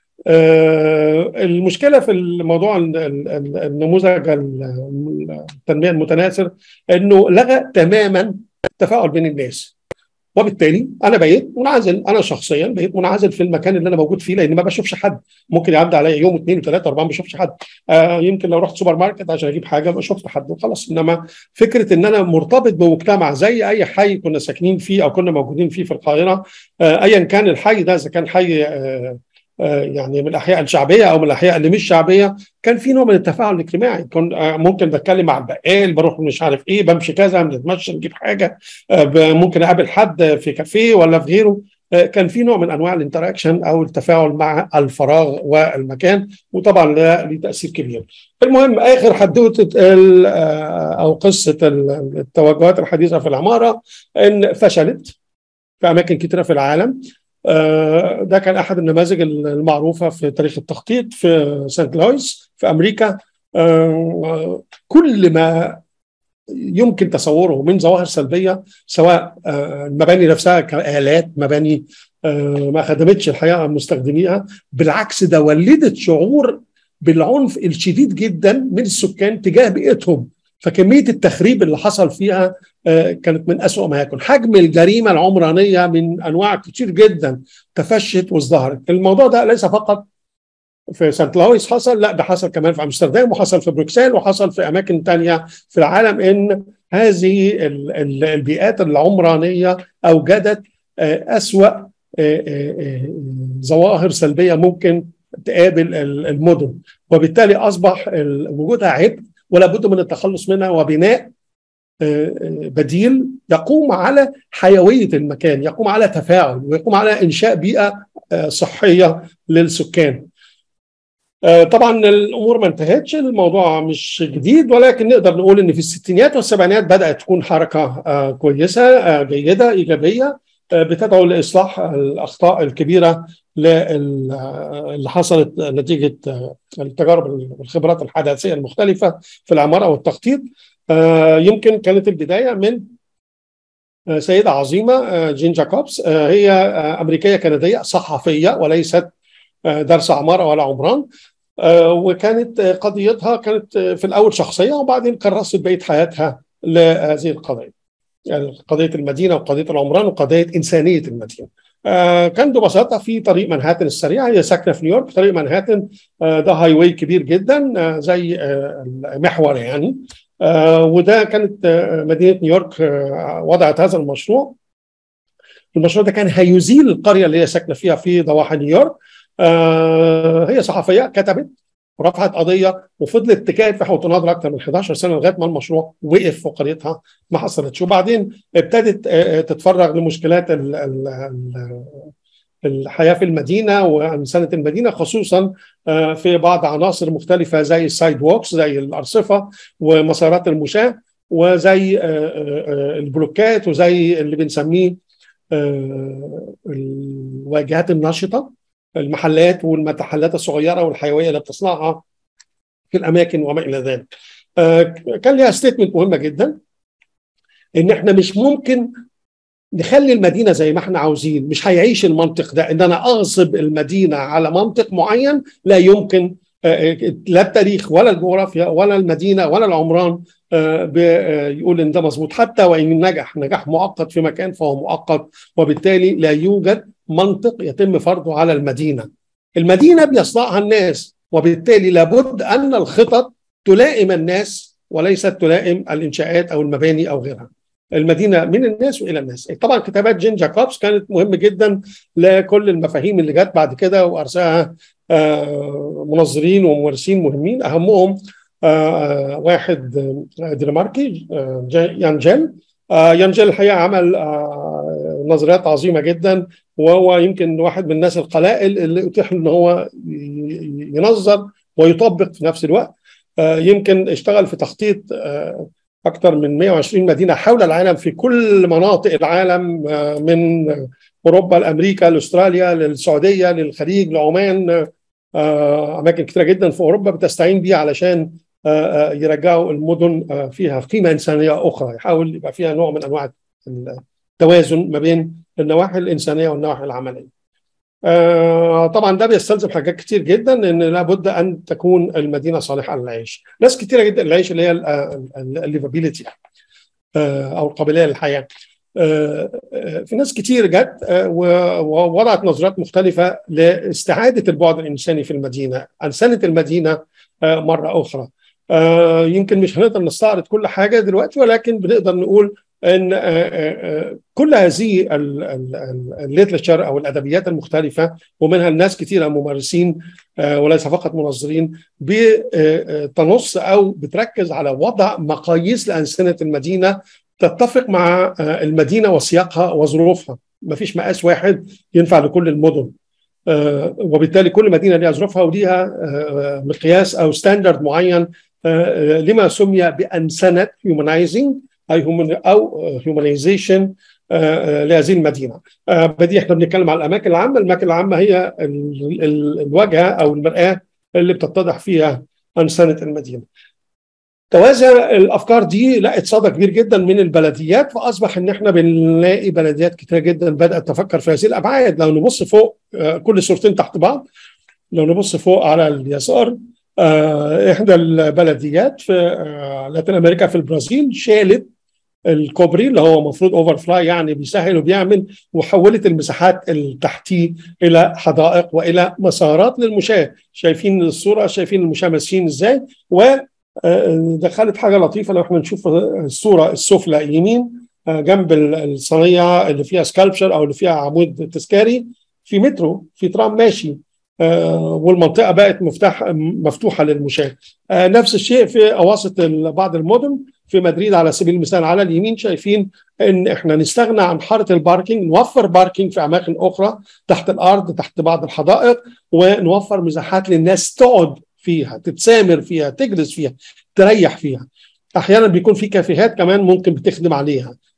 المشكله في الموضوع النموذج التنميه المتناثر انه لغى تماما التفاعل بين الناس وبالتالي انا بقيت منعزل انا شخصيا بقيت منعزل في المكان اللي انا موجود فيه لان ما بشوفش حد ممكن يعدي عليا يوم اثنين وثلاثه اربعه ما بشوفش حد آه يمكن لو رحت سوبر ماركت عشان اجيب حاجه ما شفت حد وخلاص انما فكره ان انا مرتبط بمجتمع زي اي حي كنا ساكنين فيه او كنا موجودين فيه في القاهره آه ايا كان الحي ده اذا كان حي آه يعني من الاحياء الشعبيه او من الاحياء اللي مش شعبيه كان في نوع من التفاعل الاجتماعي كنت ممكن بتكلم مع البقال بروح مش عارف ايه بمشي كذا بنتمشى نجيب حاجه ممكن اقابل حد في كافيه ولا في غيره كان في نوع من انواع الانتراكشن او التفاعل مع الفراغ والمكان وطبعا ده ليه تاثير كبير. المهم اخر حدوته او قصه التوجهات الحديثه في العماره ان فشلت في اماكن كثيره في العالم ده كان احد النماذج المعروفه في تاريخ التخطيط في سانت لويس في امريكا كل ما يمكن تصوره من ظواهر سلبيه سواء المباني نفسها كالات مباني ما خدمتش الحقيقه مستخدميها بالعكس ده ولدت شعور بالعنف الشديد جدا من السكان تجاه بيئتهم فكميه التخريب اللي حصل فيها كانت من أسوأ ما يكون حجم الجريمة العمرانية من أنواع كتير جدا تفشت وازدهرت الموضوع ده ليس فقط في سانت لويس حصل لا ده حصل كمان في امستردام وحصل في بروكسل وحصل في اماكن تانية في العالم ان هذه البيئات العمرانيه اوجدت اسوا ظواهر سلبيه ممكن تقابل المدن وبالتالي اصبح وجودها عبء ولا بد من التخلص منها وبناء بديل يقوم على حيويه المكان يقوم على تفاعل ويقوم على انشاء بيئه صحيه للسكان طبعا الامور ما انتهتش الموضوع مش جديد ولكن نقدر نقول ان في الستينيات والسبعينات بدات تكون حركه كويسه جيده ايجابيه بتدعو لاصلاح الاخطاء الكبيره اللي حصلت نتيجه التجارب والخبرات الحداثيه المختلفه في العماره والتخطيط يمكن كانت البدايه من سيده عظيمه جين جاكوبس هي امريكيه كنديه صحفيه وليست درس عماره ولا عمران وكانت قضيتها كانت في الاول شخصيه وبعدين كرست بقيه حياتها لهذه القضيه قضيه المدينه وقضيه العمران وقضيه انسانيه المدينه. آه كان ببساطه في طريق منهاتن السريع هي ساكنه في نيويورك طريق منهاتن آه ده هاي واي كبير جدا آه زي محور يعني وده كانت مدينه نيويورك وضعت هذا المشروع المشروع ده كان هيزيل القريه اللي هي ساكنه فيها في ضواحي نيويورك هي صحفيه كتبت ورفعت قضيه وفضلت تكافح وتناظر اكثر من 11 سنه لغايه ما المشروع وقف في قريتها ما حصلتش وبعدين ابتدت تتفرغ لمشكلات ال ال الحياه في المدينه وانسانه المدينه خصوصا في بعض عناصر مختلفه زي السايد ووكس زي الارصفه ومسارات المشاه وزي البلوكات وزي اللي بنسميه الواجهات النشطه المحلات والمحلات الصغيره والحيويه اللي بتصنعها في الاماكن وما الى ذلك. كان ليها ستيتمنت مهمه جدا ان احنا مش ممكن نخلي المدينه زي ما احنا عاوزين مش هيعيش المنطق ده ان انا اغصب المدينه على منطق معين لا يمكن لا التاريخ ولا الجغرافيا ولا المدينه ولا العمران يقول ان ده مظبوط حتى وان نجح نجاح مؤقت في مكان فهو مؤقت وبالتالي لا يوجد منطق يتم فرضه على المدينه. المدينه بيصنعها الناس وبالتالي لابد ان الخطط تلائم الناس وليست تلائم الانشاءات او المباني او غيرها. المدينه من الناس والى الناس. طبعا كتابات جين جاكوبس كانت مهمه جدا لكل المفاهيم اللي جت بعد كده وارساها منظرين وممارسين مهمين اهمهم واحد دنماركي يانجيل يانجيل الحقيقه عمل نظريات عظيمه جدا وهو يمكن واحد من الناس القلائل اللي اتيح له ان هو ينظر ويطبق في نفس الوقت يمكن اشتغل في تخطيط اكثر من 120 مدينه حول العالم في كل مناطق العالم من اوروبا لامريكا لاستراليا للسعوديه للخليج لعمان اماكن كثيره جدا في اوروبا بتستعين بيه علشان يرجعوا المدن فيها قيمه انسانيه اخرى يحاول يبقى فيها نوع من انواع التوازن ما بين النواحي الانسانيه والنواحي العمليه. طبعا ده بيستلزم حاجات كتير جدا ان لابد ان تكون المدينه صالحه للعيش. ناس كتيره جدا العيش اللي هي الليفابيلتي او القابليه للحياه. في ناس كتير جت ووضعت نظريات مختلفه لاستعاده البعد الانساني في المدينه، انسنه المدينه مره اخرى. يمكن مش هنقدر نستعرض كل حاجه دلوقتي ولكن بنقدر نقول ان كل هذه الليترشر او الادبيات المختلفه ومنها الناس كثيره ممارسين وليس فقط منظرين بتنص او بتركز على وضع مقاييس لانسنه المدينه تتفق مع المدينه وسياقها وظروفها ما فيش مقاس واحد ينفع لكل المدن وبالتالي كل مدينه لها ظروفها وليها مقياس او ستاندرد معين لما سمي بانسنه هيومنايزنج او هيومنايزيشن لهذه المدينه. بدي احنا بنتكلم على الاماكن العامه، الاماكن العامه هي الواجهه او المراه اللي بتتضح فيها انسنه المدينه. توازى الافكار دي لقت صدى كبير جدا من البلديات فاصبح ان احنا بنلاقي بلديات كتير جدا بدات تفكر في هذه الابعاد لو نبص فوق كل صورتين تحت بعض لو نبص فوق على اليسار احدى البلديات في لاتين امريكا في البرازيل شالت الكوبري اللي هو المفروض اوفر فلاي يعني بيسهل وبيعمل وحولت المساحات التحتيه الى حدائق والى مسارات للمشاة شايفين الصوره شايفين المشاة ماشيين ازاي و دخلت حاجه لطيفه لو احنا نشوف الصوره السفلى يمين جنب الصينيه اللي فيها سكالبشر او اللي فيها عمود تذكاري في مترو في ترام ماشي والمنطقه بقت مفتاح مفتوحه للمشاة نفس الشيء في اواسط بعض المدن في مدريد على سبيل المثال على اليمين شايفين ان احنا نستغنى عن حاره الباركينج نوفر باركينج في اماكن اخرى تحت الارض تحت بعض الحدائق ونوفر مساحات للناس تقعد فيها تتسامر فيها تجلس فيها تريح فيها احيانا بيكون في كافيهات كمان ممكن بتخدم عليها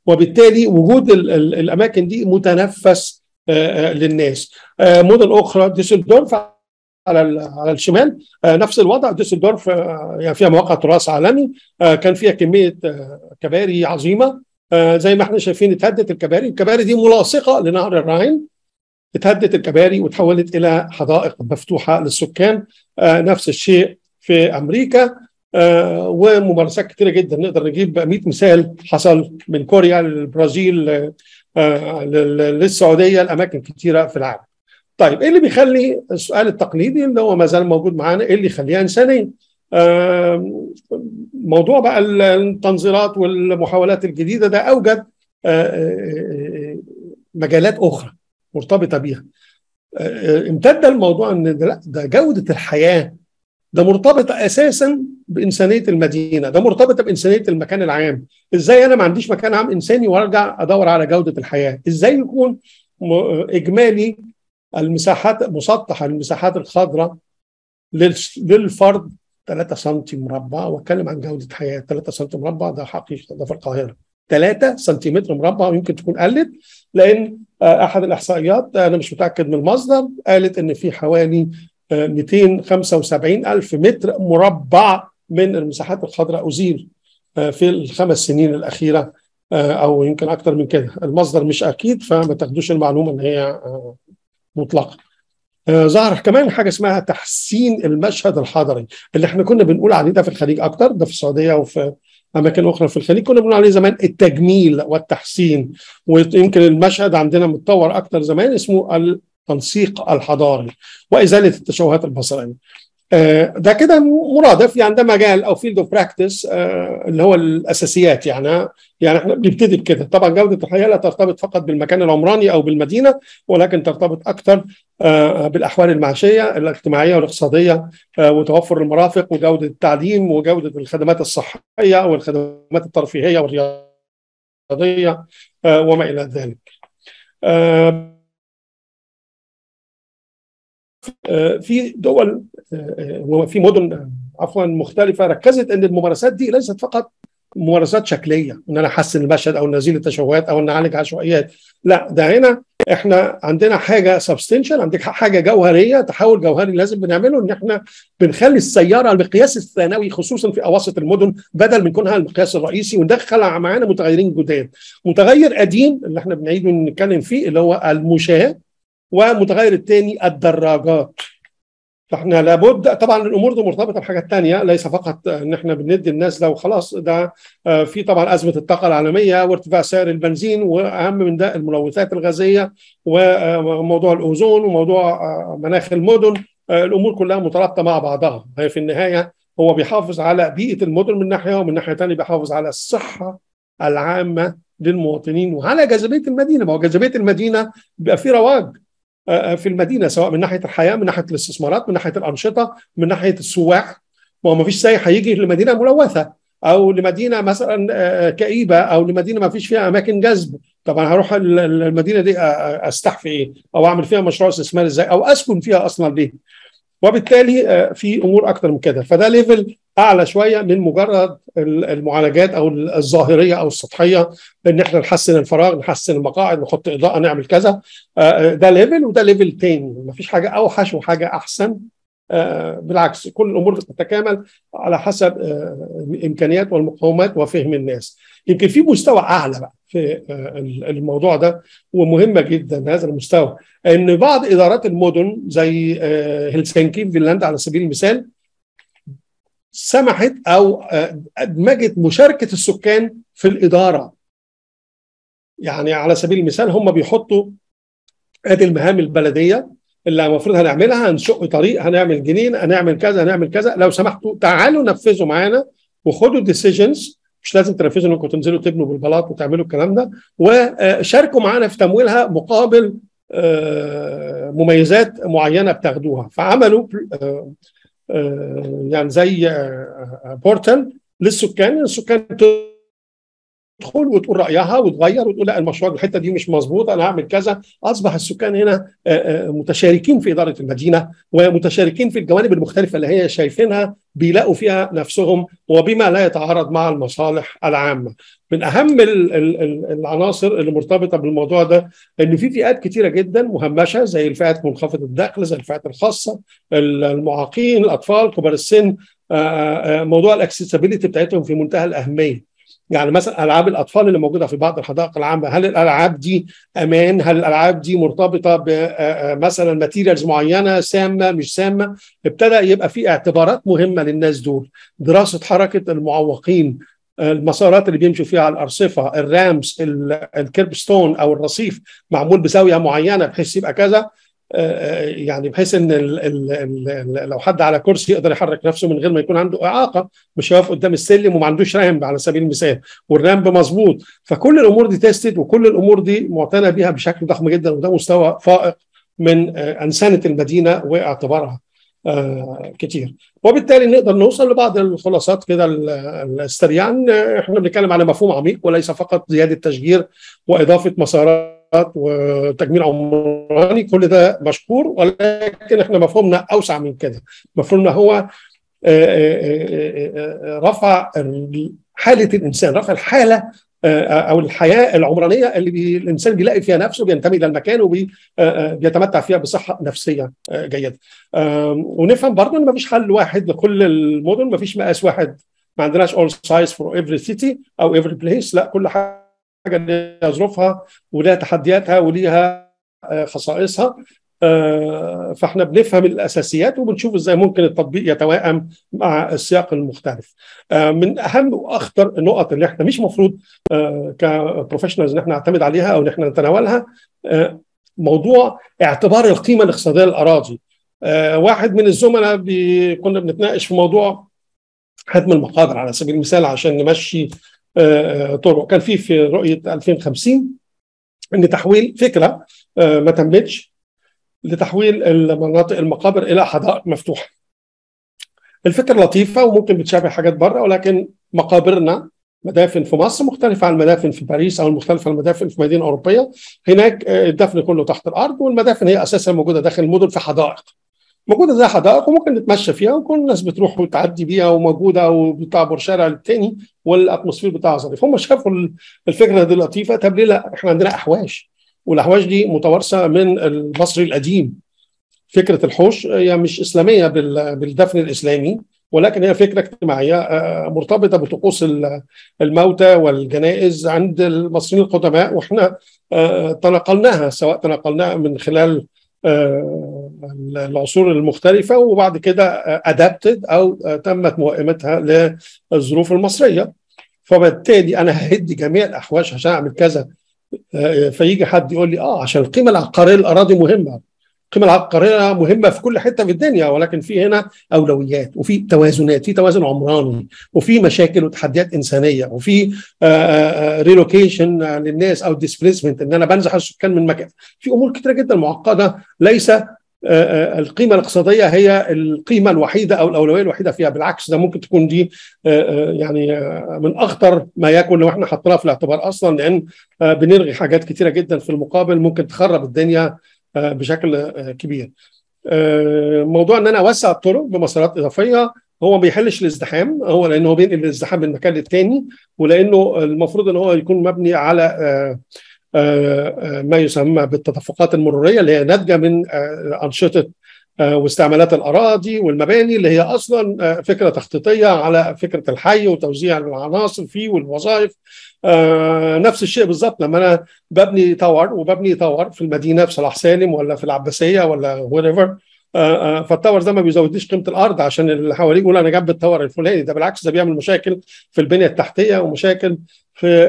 وبالتالي وجود ال ال الاماكن دي متنفس آه، آه، للناس آه، مدن اخرى ديسلدورف على على الشمال نفس الوضع ديسلدورف يعني فيها مواقع تراث عالمي كان فيها كميه كباري عظيمه زي ما احنا شايفين اتهدت الكباري الكباري دي ملاصقه لنهر الراين اتهدت الكباري وتحولت الى حدائق مفتوحه للسكان نفس الشيء في امريكا آه وممارسات كثيره جدا نقدر نجيب 100 مثال حصل من كوريا للبرازيل آه للسعوديه لاماكن كثيره في العالم. طيب ايه اللي بيخلي السؤال التقليدي اللي هو ما زال موجود معانا ايه اللي يخليها انسانيه؟ آه موضوع بقى التنظيرات والمحاولات الجديده ده اوجد آه مجالات اخرى مرتبطه بيها. امتد الموضوع ان ده, ده جوده الحياه ده مرتبطة أساسا بإنسانية المدينة ده مرتبطة بإنسانية المكان العام إزاي أنا ما عنديش مكان عام إنساني وأرجع أدور على جودة الحياة إزاي يكون إجمالي المساحات مسطح المساحات الخضراء للفرد 3 سم مربع واتكلم عن جوده حياه 3 سم مربع ده حقيقه ده في القاهره 3 سنتيمتر مربع ويمكن تكون قلت لان احد الاحصائيات انا مش متاكد من المصدر قالت ان في حوالي 275 ألف متر مربع من المساحات الخضراء أزيل في الخمس سنين الأخيرة أو يمكن أكثر من كده المصدر مش أكيد فما تاخدوش المعلومة أن هي مطلقة ظهر كمان حاجه اسمها تحسين المشهد الحضري اللي احنا كنا بنقول عليه ده في الخليج اكتر ده في السعوديه وفي اماكن اخرى في الخليج كنا بنقول عليه زمان التجميل والتحسين ويمكن المشهد عندنا متطور اكتر زمان اسمه التنسيق الحضاري وازاله التشوهات البصريه. ده كده مرادف يعني ده مجال او فيلد اوف براكتس اللي هو الاساسيات يعني يعني احنا بنبتدي بكده طبعا جوده الحياه لا ترتبط فقط بالمكان العمراني او بالمدينه ولكن ترتبط اكثر بالاحوال المعيشيه الاجتماعيه والاقتصاديه وتوفر المرافق وجوده التعليم وجوده الخدمات الصحيه والخدمات الترفيهيه والرياضيه وما الى ذلك. في دول وفي مدن عفوا مختلفه ركزت ان الممارسات دي ليست فقط ممارسات شكليه ان انا احسن المشهد او نزيل التشوهات او ان اعالج عشوائيات لا ده هنا احنا عندنا حاجه سبستنشال عندك حاجه جوهريه تحول جوهري لازم بنعمله ان احنا بنخلي السياره المقياس الثانوي خصوصا في اواسط المدن بدل من كونها المقياس الرئيسي وندخل معانا متغيرين جداد متغير قديم اللي احنا بنعيد نتكلم فيه اللي هو المشاه ومتغير الثاني الدراجات فاحنا لابد طبعا الامور دي مرتبطه بحاجات تانية ليس فقط ان احنا بندي الناس ده وخلاص ده في طبعا ازمه الطاقه العالميه وارتفاع سعر البنزين واهم من ده الملوثات الغازيه وموضوع الاوزون وموضوع مناخ المدن الامور كلها مترابطه مع بعضها هي في النهايه هو بيحافظ على بيئه المدن من ناحيه ومن ناحيه ثانيه بيحافظ على الصحه العامه للمواطنين وعلى جاذبيه المدينه ما هو جاذبيه المدينه بيبقى في رواج في المدينه سواء من ناحيه الحياه من ناحيه الاستثمارات من ناحيه الانشطه من ناحيه السواح ما هو ما فيش سايح هيجي لمدينه ملوثه او لمدينه مثلا كئيبه او لمدينه ما فيش فيها اماكن جذب طبعا هروح المدينه دي استحفي ايه او اعمل فيها مشروع استثمار ازاي او اسكن فيها اصلا ليه وبالتالي في امور اكتر من كده فده ليفل اعلى شويه من مجرد المعالجات او الظاهريه او السطحيه ان احنا نحسن الفراغ نحسن المقاعد نحط اضاءه نعمل كذا ده ليفل وده ليفل تاني مفيش حاجه اوحش وحاجه احسن بالعكس كل الامور تتكامل على حسب الامكانيات والمقاومات وفهم الناس يمكن في مستوى اعلى بقى في الموضوع ده ومهمه جدا هذا المستوى ان بعض ادارات المدن زي هلسنكي في فنلندا على سبيل المثال سمحت او ادمجت مشاركه السكان في الاداره يعني على سبيل المثال هم بيحطوا ادي المهام البلديه اللي المفروض هنعملها هنشق طريق هنعمل جنين هنعمل كذا هنعمل كذا لو سمحتوا تعالوا نفذوا معانا وخدوا ديسيجنز مش لازم تنفذوا انكم تنزلوا تبنوا بالبلاط وتعملوا الكلام ده وشاركوا معانا في تمويلها مقابل مميزات معينه بتاخدوها فعملوا يعني زي بورتال للسكان السكان تدخل وتقول رايها وتغير وتقول لا المشروع الحته دي مش مظبوط انا هعمل كذا اصبح السكان هنا متشاركين في اداره المدينه ومتشاركين في الجوانب المختلفه اللي هي شايفينها بيلاقوا فيها نفسهم وبما لا يتعارض مع المصالح العامه. من اهم العناصر اللي مرتبطه بالموضوع ده ان في فئات كتيره جدا مهمشه زي الفئات منخفضه الدخل زي الفئات الخاصه المعاقين الاطفال كبار السن موضوع الاكسسبيلتي بتاعتهم في منتهى الاهميه يعني مثلا العاب الاطفال اللي موجوده في بعض الحدائق العامه هل الالعاب دي امان هل الالعاب دي مرتبطه بمثلا ماتيريالز معينه سامه مش سامه ابتدى يبقى في اعتبارات مهمه للناس دول دراسه حركه المعوقين المسارات اللي بيمشوا فيها على الارصفه الرامس الكيرب ستون او الرصيف معمول بزاويه معينه بحيث يبقى كذا يعني بحيث ان ال ال ال لو حد على كرسي يقدر يحرك نفسه من غير ما يكون عنده اعاقه مش واقف قدام السلم وما عندوش رامب على سبيل المثال والرامب مظبوط فكل الامور دي تيستد وكل الامور دي معتنى بها بشكل ضخم جدا وده مستوى فائق من انسنه المدينه واعتبارها كتير وبالتالي نقدر نوصل لبعض الخلاصات كده السريعه احنا بنتكلم على مفهوم عميق وليس فقط زياده تشجير واضافه مسارات وتجميل عمراني كل ده مشكور ولكن احنا مفهومنا اوسع من كده مفهومنا هو رفع حاله الانسان رفع الحاله او الحياه العمرانيه اللي بي الانسان بيلاقي فيها نفسه بينتمي الى المكان وبيتمتع فيها بصحه نفسيه جيده ونفهم برضه ان ما فيش حل واحد لكل المدن ما فيش مقاس واحد ما عندناش all size for every city او every place لا كل حاجه حاجه ليها ظروفها وليها تحدياتها وليها خصائصها فاحنا بنفهم الاساسيات وبنشوف ازاي ممكن التطبيق يتوائم مع السياق المختلف من اهم واخطر النقط اللي احنا مش مفروض كبروفيشنالز ان احنا نعتمد عليها او ان احنا نتناولها موضوع اعتبار القيمه الاقتصاديه للاراضي واحد من الزملاء كنا بنتناقش في موضوع هدم المقابر على سبيل المثال عشان نمشي طرق كان في في رؤيه 2050 ان تحويل فكره ما تمتش لتحويل المناطق المقابر الى حدائق مفتوحه. الفكره لطيفه وممكن بتشابه حاجات بره ولكن مقابرنا مدافن في مصر مختلفة عن المدافن في باريس أو المختلفة عن المدافن في مدينة أوروبية هناك الدفن كله تحت الأرض والمدافن هي أساسا موجودة داخل المدن في حدائق موجودة زي حدائق وممكن نتمشى فيها وكل الناس بتروح وتعدي بيها وموجودة وبتعبر شارع للتاني والأتموسفير بتاعها ظريف هم شافوا الفكرة دي لطيفة طب ليه لا احنا عندنا أحواش والأحواش دي متوارثة من المصري القديم فكرة الحوش هي مش إسلامية بالدفن الإسلامي ولكن هي فكره اجتماعيه مرتبطه بطقوس الموتى والجنائز عند المصريين القدماء واحنا تناقلناها سواء تناقلناها من خلال العصور المختلفه وبعد كده ادابتد او تمت موائمتها للظروف المصريه فبالتالي انا ههدي جميع الاحواش عشان اعمل كذا فيجي حد يقول لي اه عشان القيمه العقاريه للاراضي مهمه القيمه العقاريه مهمه في كل حته في الدنيا ولكن في هنا اولويات وفي توازنات في توازن عمراني وفي مشاكل وتحديات انسانيه وفي ريلوكيشن للناس او ديسبليسمنت ان انا بنزح السكان من مكان في امور كثيره جدا معقده ليس القيمة الاقتصادية هي القيمة الوحيدة أو الأولوية الوحيدة فيها بالعكس ده ممكن تكون دي يعني من أخطر ما يكون لو احنا حطيناها في الاعتبار أصلا لأن بنلغي حاجات كتيرة جدا في المقابل ممكن تخرب الدنيا بشكل كبير موضوع ان انا اوسع الطرق بمسارات اضافيه هو ما بيحلش الازدحام هو لانه هو بينقل الازدحام من مكان للتاني ولانه المفروض ان هو يكون مبني على ما يسمى بالتدفقات المروريه اللي هي ناتجه من انشطه واستعمالات الاراضي والمباني اللي هي اصلا فكره تخطيطيه على فكره الحي وتوزيع العناصر فيه والوظائف آه نفس الشيء بالظبط لما انا ببني تاور وببني تاور في المدينه في صلاح سالم ولا في العباسيه ولا وير ايفر آه آه فالتاور ده ما بيزودليش قيمه الارض عشان اللي حواليه يقول انا جنب التاور الفلاني ده بالعكس ده بيعمل مشاكل في البنيه التحتيه ومشاكل في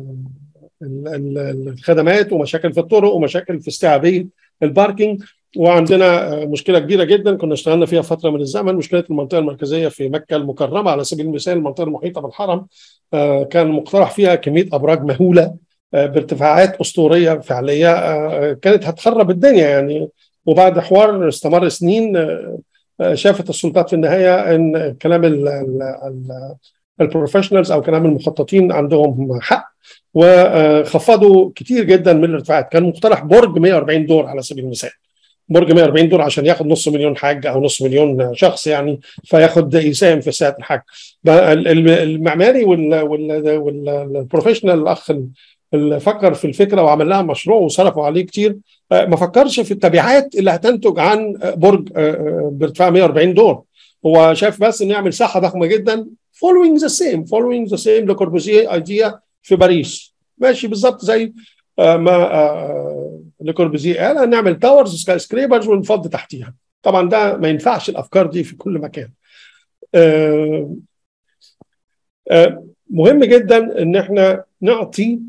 الخدمات ومشاكل في الطرق ومشاكل في استيعابيه الباركينج وعندنا مشكله كبيره جدا كنا اشتغلنا فيها فتره من الزمن مشكله المنطقه المركزيه في مكه المكرمه على سبيل المثال المنطقه المحيطه بالحرم كان مقترح فيها كميه ابراج مهوله بارتفاعات اسطوريه فعليه كانت هتخرب الدنيا يعني وبعد حوار استمر سنين شافت السلطات في النهايه ان كلام البروفيشنالز او كلام المخططين عندهم حق وخفضوا كتير جدا من الارتفاعات كان مقترح برج 140 دور على سبيل المثال برج 140 دور عشان ياخد نص مليون حاج او نص مليون شخص يعني فياخد يساهم في سعه الحج المعماري والبروفيشنال الاخ اللي فكر في الفكره وعمل لها مشروع وصرفوا عليه كتير ما فكرش في التبعات اللي هتنتج عن برج بارتفاع 140 دور هو شاف بس انه يعمل ساحه ضخمه جدا following the same following the same لكوربوزيه ايديا في باريس ماشي بالظبط زي ما لكوربوزيه قال هنعمل تاورز سكاي سكريبرز ونفض تحتيها طبعا ده ما ينفعش الافكار دي في كل مكان مهم جدا ان احنا نعطي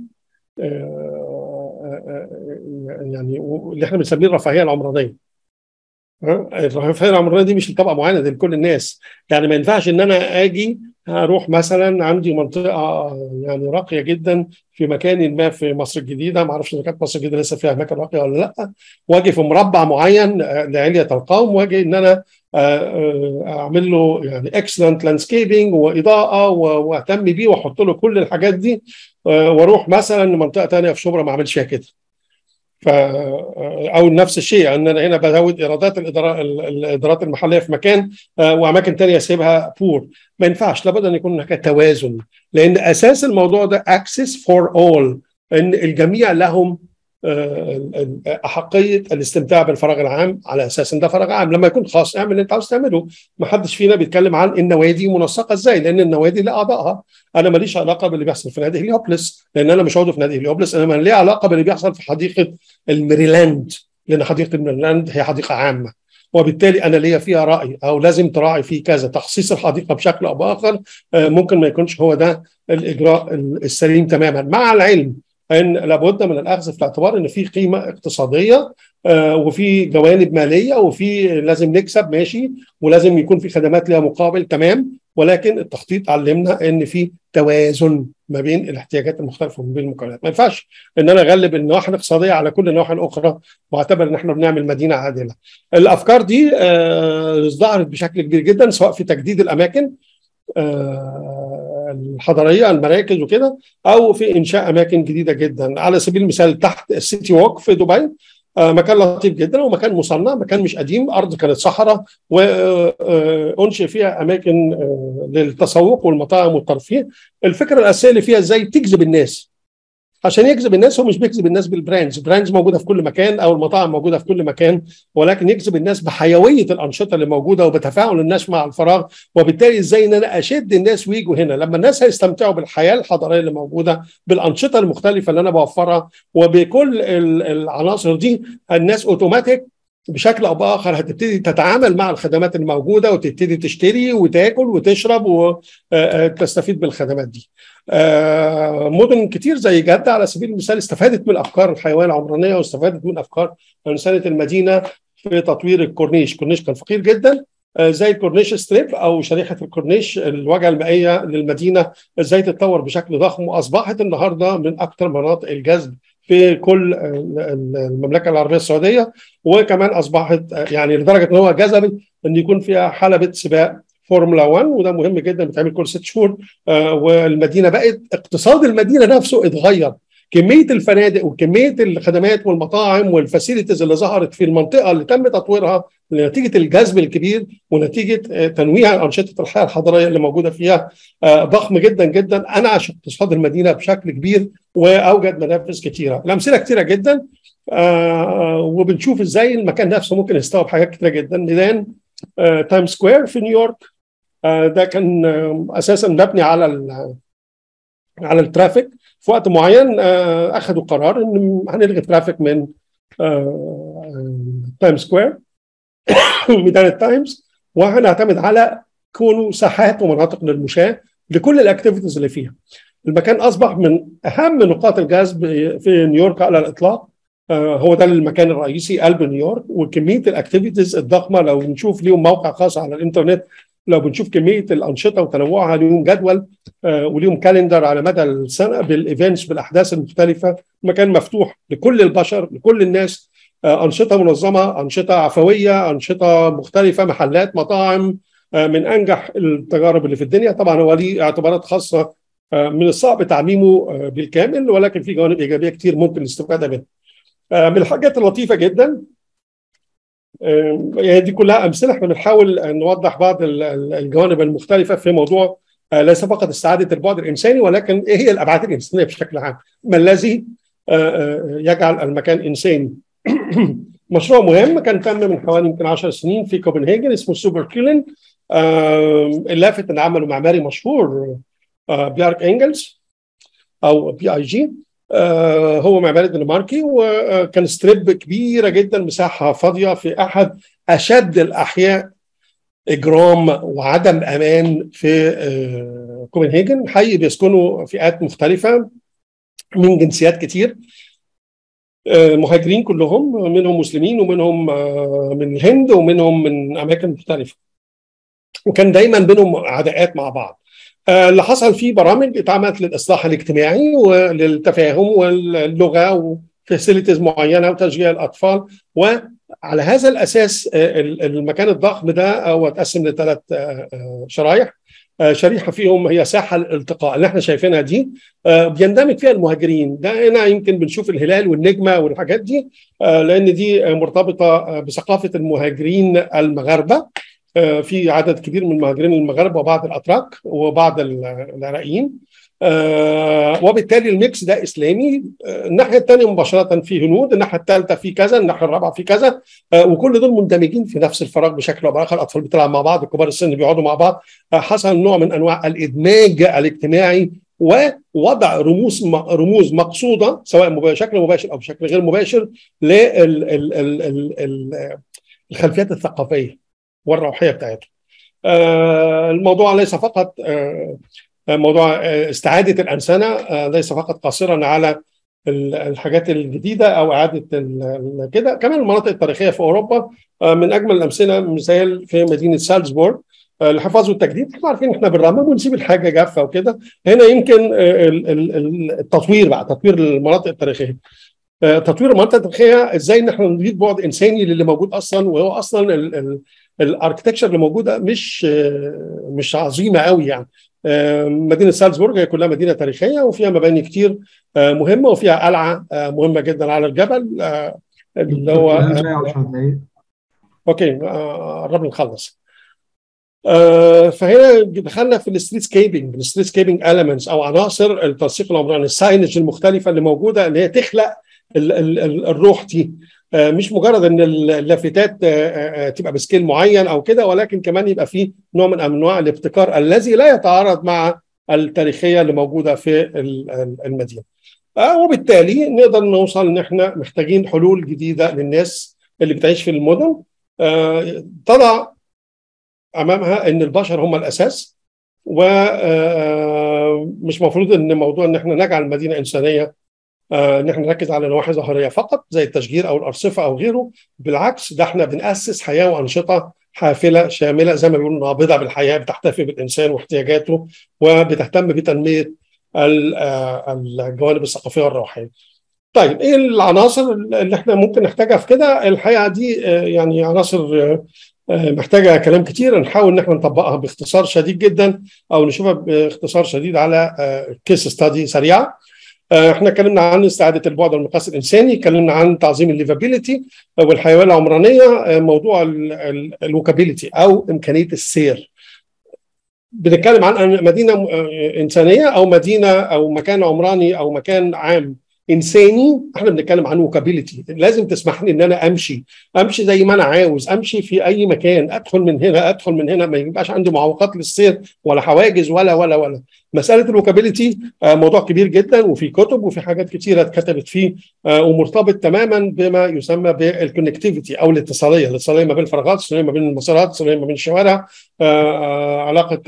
يعني اللي احنا بنسميه الرفاهيه العمرانيه الرفاهيه العمرانيه دي مش لطبقه معينه دي لكل الناس يعني ما ينفعش ان انا اجي اروح مثلا عندي منطقه يعني راقيه جدا في مكان ما في مصر الجديده ما اعرفش اذا كانت مصر الجديده لسه فيها اماكن راقيه ولا لا واجي في مربع معين لعليه القوم واجي ان انا اعمل له يعني اكسلنت لاندسكيبنج واضاءه واهتم بيه واحط له كل الحاجات دي واروح مثلا لمنطقه ثانيه في شبرا ما اعملش فيها كده ف او نفس الشيء ان انا هنا بزود ايرادات الادارات الادارات المحليه في مكان واماكن ثانيه اسيبها بور ما ينفعش لابد ان يكون هناك توازن لان اساس الموضوع ده اكسس فور اول ان الجميع لهم احقيه الاستمتاع بالفراغ العام على اساس ان ده فراغ عام لما يكون خاص اعمل اللي انت عاوز تعمله ما حدش فينا بيتكلم عن النوادي منسقه ازاي لان النوادي لها اعضائها انا ماليش علاقه باللي بيحصل في نادي هليوبلس لان انا مش عضو في نادي هليوبلس انا ليه علاقه باللي بيحصل في حديقه الميريلاند لان حديقه الميريلاند هي حديقه عامه وبالتالي انا ليا فيها راي او لازم تراعي فيه كذا تخصيص الحديقه بشكل او باخر ممكن ما يكونش هو ده الاجراء السليم تماما مع العلم ان لابد من الاخذ في الاعتبار ان في قيمه اقتصاديه آه وفي جوانب ماليه وفي لازم نكسب ماشي ولازم يكون في خدمات لها مقابل تمام ولكن التخطيط علمنا ان في توازن ما بين الاحتياجات المختلفه وما بين المكونات ما ينفعش ان انا اغلب النواحي الاقتصاديه على كل النواحي الاخرى واعتبر ان احنا بنعمل مدينه عادله الافكار دي آه ظهرت بشكل كبير جدا سواء في تجديد الاماكن آه الحضريه المراكز وكده او في انشاء اماكن جديده جدا على سبيل المثال تحت السيتي ووك في دبي آه مكان لطيف جدا ومكان مصنع مكان مش قديم ارض كانت صحراء وانشئ فيها اماكن آه للتسوق والمطاعم والترفيه الفكره الاساسيه اللي فيها ازاي تجذب الناس عشان يجذب الناس هو مش بيجذب الناس بالبراندز البراندز موجوده في كل مكان او المطاعم موجوده في كل مكان ولكن يجذب الناس بحيويه الانشطه اللي موجوده وبتفاعل الناس مع الفراغ وبالتالي ازاي ان انا اشد الناس ويجوا هنا لما الناس هيستمتعوا بالحياه الحضاريه اللي موجوده بالانشطه المختلفه اللي انا بوفرها وبكل العناصر دي الناس اوتوماتيك بشكل او باخر هتبتدي تتعامل مع الخدمات الموجوده وتبتدي تشتري وتاكل وتشرب وتستفيد بالخدمات دي. مدن كتير زي جده على سبيل المثال استفادت من افكار الحيوان العمرانيه واستفادت من افكار انسانه المدينه في تطوير الكورنيش، الكورنيش كان فقير جدا زي الكورنيش ستريب او شريحه الكورنيش الواجهه المائيه للمدينه ازاي تتطور بشكل ضخم واصبحت النهارده من اكثر مناطق الجذب في كل المملكه العربيه السعوديه وكمان اصبحت يعني لدرجه ان هو جذبت ان يكون فيها حلبه سباق فورمولا 1 وده مهم جدا بيتعمل كل ست شهور آه والمدينه بقت اقتصاد المدينه نفسه اتغير كميه الفنادق وكميه الخدمات والمطاعم والفاسيلتيز اللي ظهرت في المنطقه اللي تم تطويرها نتيجه الجذب الكبير ونتيجه تنويع انشطه الحياه الحضاريه اللي موجوده فيها ضخم جدا جدا انعش اقتصاد المدينه بشكل كبير واوجد منافذ كثيره، الامثله كثيره جدا وبنشوف ازاي المكان نفسه ممكن يستوعب حاجات كثيره جدا ميدان تايم سكوير في نيويورك ده كان اساسا مبني على على الترافيك في وقت معين اخذوا قرار ان هنلغي الترافيك من تايم سكوير ميدان التايمز وهنعتمد على كونه ساحات ومناطق للمشاة لكل الاكتيفيتيز اللي فيها. المكان اصبح من اهم نقاط الجذب في نيويورك على الاطلاق هو ده المكان الرئيسي قلب نيويورك وكميه الاكتيفيتيز الضخمه لو نشوف ليهم موقع خاص على الانترنت لو بنشوف كميه الانشطه وتنوعها ليهم جدول آه وليهم كالندر على مدى السنه بالايفنتس بالاحداث المختلفه مكان مفتوح لكل البشر لكل الناس آه انشطه منظمه انشطه عفويه انشطه مختلفه محلات مطاعم من انجح التجارب اللي في الدنيا طبعا هو ليه اعتبارات خاصه من الصعب تعميمه بالكامل ولكن في جوانب ايجابيه كتير ممكن الاستفاده منها من الحاجات اللطيفه جدا يعني دي كلها امثله احنا بنحاول نوضح بعض الجوانب المختلفه في موضوع ليس فقط استعاده البعد الانساني ولكن ايه هي الابعاد الانسانيه بشكل عام؟ ما الذي يجعل المكان انساني؟ مشروع مهم كان تم من حوالي يمكن 10 سنين في كوبنهاجن اسمه سوبر كيلن اللافت ان عمله معماري مشهور بيارك انجلز او بي اي جي هو معماري دنماركي وكان ستريب كبيره جدا مساحه فاضيه في احد اشد الاحياء اجرام وعدم امان في كوبنهاجن حي بيسكنوا فئات مختلفه من جنسيات كتير مهاجرين كلهم منهم مسلمين ومنهم من الهند ومنهم من اماكن مختلفه وكان دايما بينهم عداءات مع بعض اللي حصل فيه برامج اتعملت للاصلاح الاجتماعي وللتفاهم واللغه وفاسيلتيز معينه وتشجيع الاطفال وعلى هذا الاساس المكان الضخم ده هو اتقسم لثلاث شرايح شريحه فيهم هي ساحه الالتقاء اللي احنا شايفينها دي بيندمج فيها المهاجرين ده هنا يمكن بنشوف الهلال والنجمه والحاجات دي لان دي مرتبطه بثقافه المهاجرين المغاربه في عدد كبير من المهاجرين المغاربه وبعض الاتراك وبعض العراقيين وبالتالي الميكس ده اسلامي الناحيه الثانيه مباشره في هنود الناحيه الثالثه في كذا الناحيه الرابعه في كذا وكل دول مندمجين في نفس الفراغ بشكل او باخر الاطفال بتلعب مع بعض كبار السن بيقعدوا مع بعض حصل نوع من انواع الادماج الاجتماعي ووضع رموز رموز مقصوده سواء بشكل مباشر او بشكل غير مباشر للخلفيات الثقافيه والروحيه بتاعتهم. الموضوع ليس فقط موضوع استعاده الانسنه ليس فقط قاصرا على الحاجات الجديده او اعاده كده كمان المناطق التاريخيه في اوروبا من اجمل الامثله مثال في مدينه سالزبورغ الحفاظ والتجديد احنا عارفين احنا بنرمم ونسيب الحاجه جافه وكده هنا يمكن التطوير بقى تطوير المناطق التاريخيه تطوير المناطق التاريخيه ازاي ان احنا نضيف بعد انساني للي موجود اصلا وهو اصلا الاركتكشر اللي موجوده مش مش عظيمه قوي يعني مدينه سالزبورغ هي كلها مدينه تاريخيه وفيها مباني كتير مهمه وفيها قلعه مهمه جدا على الجبل اللي هو اوكي قربنا نخلص فهنا دخلنا في الستريت سكيبنج الستريت سكيبنج المنتس او عناصر التنسيق العمراني الساينج المختلفه اللي موجوده ان هي تخلق ال ال ال الروح دي مش مجرد ان اللافتات تبقى بسكيل معين او كده ولكن كمان يبقى فيه نوع من انواع الابتكار الذي لا يتعارض مع التاريخيه اللي موجوده في المدينه. وبالتالي نقدر نوصل ان احنا محتاجين حلول جديده للناس اللي بتعيش في المدن تضع امامها ان البشر هم الاساس ومش مفروض ان موضوع ان احنا نجعل المدينه انسانيه ان احنا نركز على نواحي ظاهريه فقط زي التشجير او الارصفه او غيره بالعكس ده احنا بناسس حياه وانشطه حافله شامله زي ما بيقولوا نابضه بالحياه بتحتفي بالانسان واحتياجاته وبتهتم بتنميه الجوانب الثقافيه والروحيه. طيب ايه العناصر اللي احنا ممكن نحتاجها في كده؟ الحقيقه دي يعني عناصر محتاجه كلام كتير نحاول ان احنا نطبقها باختصار شديد جدا او نشوفها باختصار شديد على كيس ستادي سريعه. احنا اتكلمنا عن استعاده البعد والمقاس الانساني، اتكلمنا عن تعظيم الليفابيليتي والحيويه العمرانيه، موضوع الوكابيليتي او امكانيه السير. بنتكلم عن مدينه انسانيه او مدينه او مكان عمراني او مكان عام انساني احنا بنتكلم عن وكابيلتي لازم تسمح لي ان انا امشي امشي زي ما انا عاوز امشي في اي مكان ادخل من هنا ادخل من هنا ما يبقاش عندي معوقات للسير ولا حواجز ولا ولا ولا مساله الوكابيلتي موضوع كبير جدا وفي كتب وفي حاجات كثيره اتكتبت فيه ومرتبط تماما بما يسمى بالكونكتيفيتي او الاتصاليه الاتصاليه ما بين الفراغات الاتصاليه ما بين المسارات الاتصاليه ما بين الشوارع علاقه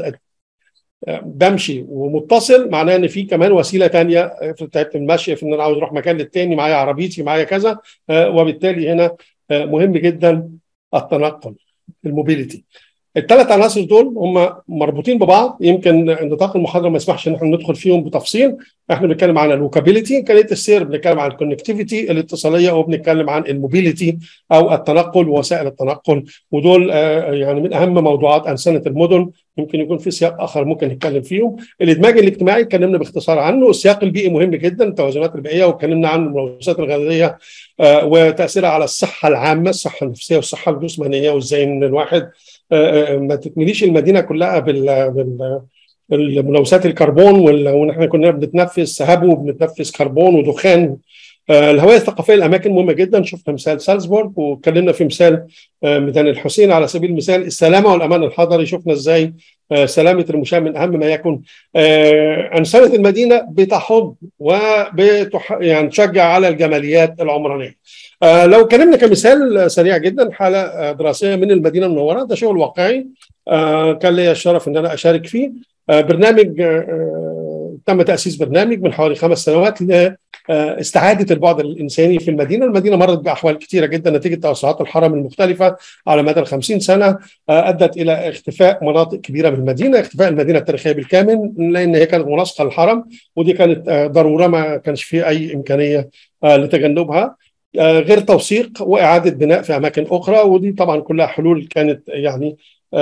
بمشي ومتصل معناه ان في كمان وسيله ثانيه في تعبت المشي في ان انا عاوز اروح مكان للتاني معايا عربيتي معايا كذا وبالتالي هنا مهم جدا التنقل الموبيليتي الثلاث عناصر دول هم مربوطين ببعض يمكن نطاق المحاضره ما يسمحش ان احنا ندخل فيهم بتفصيل احنا بنتكلم عن الوكابيلتي امكانيه السير بنتكلم عن الكونكتيفيتي الاتصاليه وبنتكلم عن الموبيليتي او التنقل ووسائل التنقل ودول يعني من اهم موضوعات انسنه المدن يمكن يكون في سياق اخر ممكن نتكلم فيهم الادماج الاجتماعي اتكلمنا باختصار عنه السياق البيئي مهم جدا التوازنات البيئيه واتكلمنا عن الملوثات الغازيه وتاثيرها على الصحه العامه الصحه النفسيه والصحه الجسمانيه وازاي ان الواحد ما تتمليش المدينه كلها بال, بال الملوثات الكربون وان احنا كنا بنتنفس هبو وبنتنفس كربون ودخان الهوية الثقافية الأماكن مهمة جدا شفنا مثال سالزبورغ واتكلمنا في مثال ميدان الحسين على سبيل المثال السلامة والأمان الحضري شفنا إزاي سلامة المشاة من أهم ما يكون أنسنة المدينة بتحض وبتح يعني تشجع على الجماليات العمرانية لو اتكلمنا كمثال سريع جدا حالة دراسية من المدينة المنورة ده شغل واقعي كان لي الشرف ان انا اشارك فيه برنامج تم تاسيس برنامج من حوالي خمس سنوات لاستعاده البعد الانساني في المدينه، المدينه مرت باحوال كثيره جدا نتيجه توسعات الحرم المختلفه على مدى ال 50 سنه ادت الى اختفاء مناطق كبيره من المدينه، اختفاء المدينه التاريخيه بالكامل لان هي كانت مناسقه للحرم ودي كانت ضروره ما كانش في اي امكانيه لتجنبها. غير توثيق واعاده بناء في اماكن اخرى ودي طبعا كلها حلول كانت يعني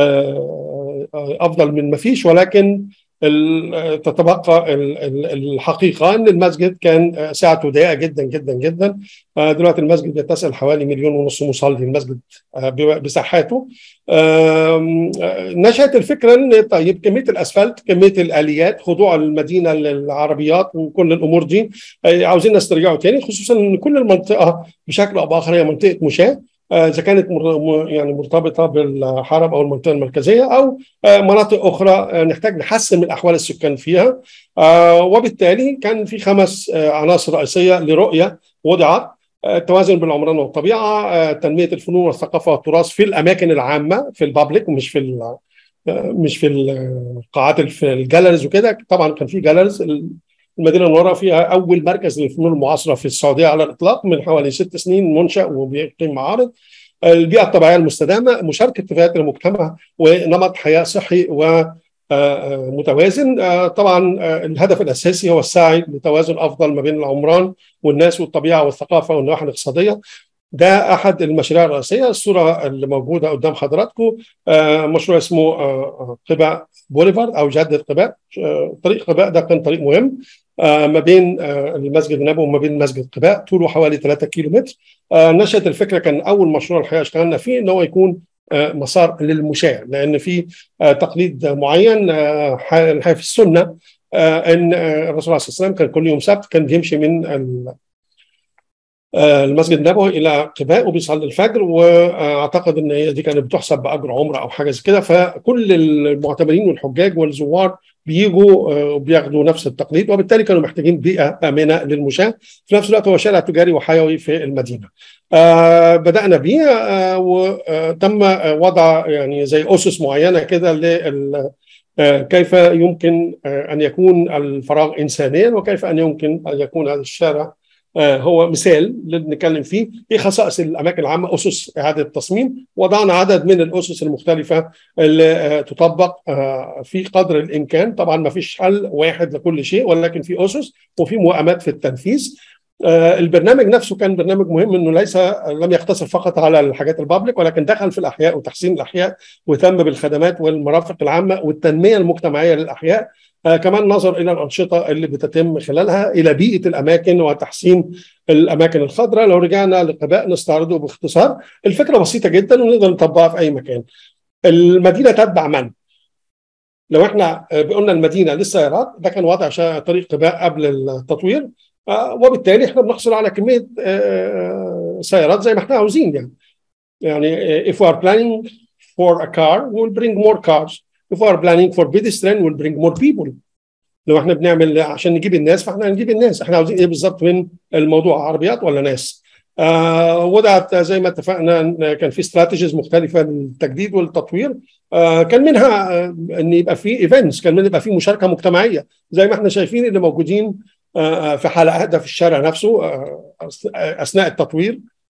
افضل من ما فيش ولكن تتبقى الحقيقه ان المسجد كان ساعته ضيقه جدا جدا جدا دلوقتي المسجد بيتسع حوالي مليون ونص مصلي المسجد بساحاته نشأت الفكره ان طيب كميه الاسفلت كميه الاليات خضوع المدينه للعربيات وكل الامور دي عاوزين نسترجعه تاني خصوصا ان كل المنطقه بشكل او باخر هي منطقه مشاه اذا كانت يعني مرتبطه بالحرم او المنطقه المركزيه او مناطق اخرى نحتاج نحسن من احوال السكان فيها وبالتالي كان في خمس عناصر رئيسيه لرؤيه وضعت التوازن بين العمران والطبيعه تنميه الفنون والثقافه والتراث في الاماكن العامه في البابليك ومش في مش في القاعات في الجاليريز وكده طبعا كان في جاليريز المدينه المنوره فيها اول مركز للفنون المعاصره في السعوديه على الاطلاق من حوالي ست سنين منشا وبيقيم معارض البيئه الطبيعيه المستدامه مشاركه فئات المجتمع ونمط حياه صحي و متوازن طبعا الهدف الاساسي هو السعي لتوازن افضل ما بين العمران والناس والطبيعه والثقافه والنواحي الاقتصاديه ده احد المشاريع الرئيسيه الصوره اللي موجوده قدام حضراتكم مشروع اسمه قباء بوليفارد او جاده قباء طريق قباء ده كان طريق مهم ما بين المسجد النبوي وما بين مسجد قباء طوله حوالي 3 كيلو متر نشأت الفكره كان اول مشروع الحقيقه اشتغلنا فيه ان هو يكون مسار للمشاة لان في تقليد معين في السنه ان الرسول صلى الله عليه وسلم كان كل يوم سبت كان بيمشي من المسجد النبوي الى قباء وبيصلي الفجر واعتقد ان هي دي كانت بتحسب باجر عمره او حاجه زي كده فكل المعتمرين والحجاج والزوار بيجوا وبياخدوا نفس التقليد وبالتالي كانوا محتاجين بيئه امنه للمشاه في نفس الوقت هو شارع تجاري وحيوي في المدينه. آه بدانا بيه آه وتم وضع يعني زي اسس معينه كده لل كيف يمكن ان يكون الفراغ انسانيا وكيف ان يمكن ان يكون هذا الشارع هو مثال اللي بنتكلم فيه ايه خصائص الاماكن العامه اسس اعاده التصميم وضعنا عدد من الاسس المختلفه اللي تطبق في قدر الامكان طبعا ما فيش حل واحد لكل شيء ولكن في اسس وفي موائمات في التنفيذ البرنامج نفسه كان برنامج مهم انه ليس لم يقتصر فقط على الحاجات البابليك ولكن دخل في الاحياء وتحسين الاحياء واهتم بالخدمات والمرافق العامه والتنميه المجتمعيه للاحياء آه كمان نظر الى الانشطه اللي بتتم خلالها الى بيئه الاماكن وتحسين الاماكن الخضراء لو رجعنا لقباء نستعرضه باختصار الفكره بسيطه جدا ونقدر نطبقها في اي مكان المدينه تتبع من لو احنا قلنا المدينه للسيارات ده كان وضع طريق قباء قبل التطوير آه وبالتالي احنا بنحصل على كميه آه سيارات زي ما احنا عاوزين يعني يعني if we are planning for a car we'll bring more cars if we are planning for pedestrian we'll bring more people لو احنا بنعمل عشان نجيب الناس فاحنا هنجيب الناس احنا عاوزين ايه بالظبط من الموضوع عربيات ولا ناس آه وضعت زي ما اتفقنا كان في استراتيجيز مختلفه للتجديد والتطوير آه كان منها آه ان يبقى في ايفنتس كان منها يبقى في مشاركه مجتمعيه زي ما احنا شايفين اللي موجودين آه في حلقات ده في الشارع نفسه آه اثناء التطوير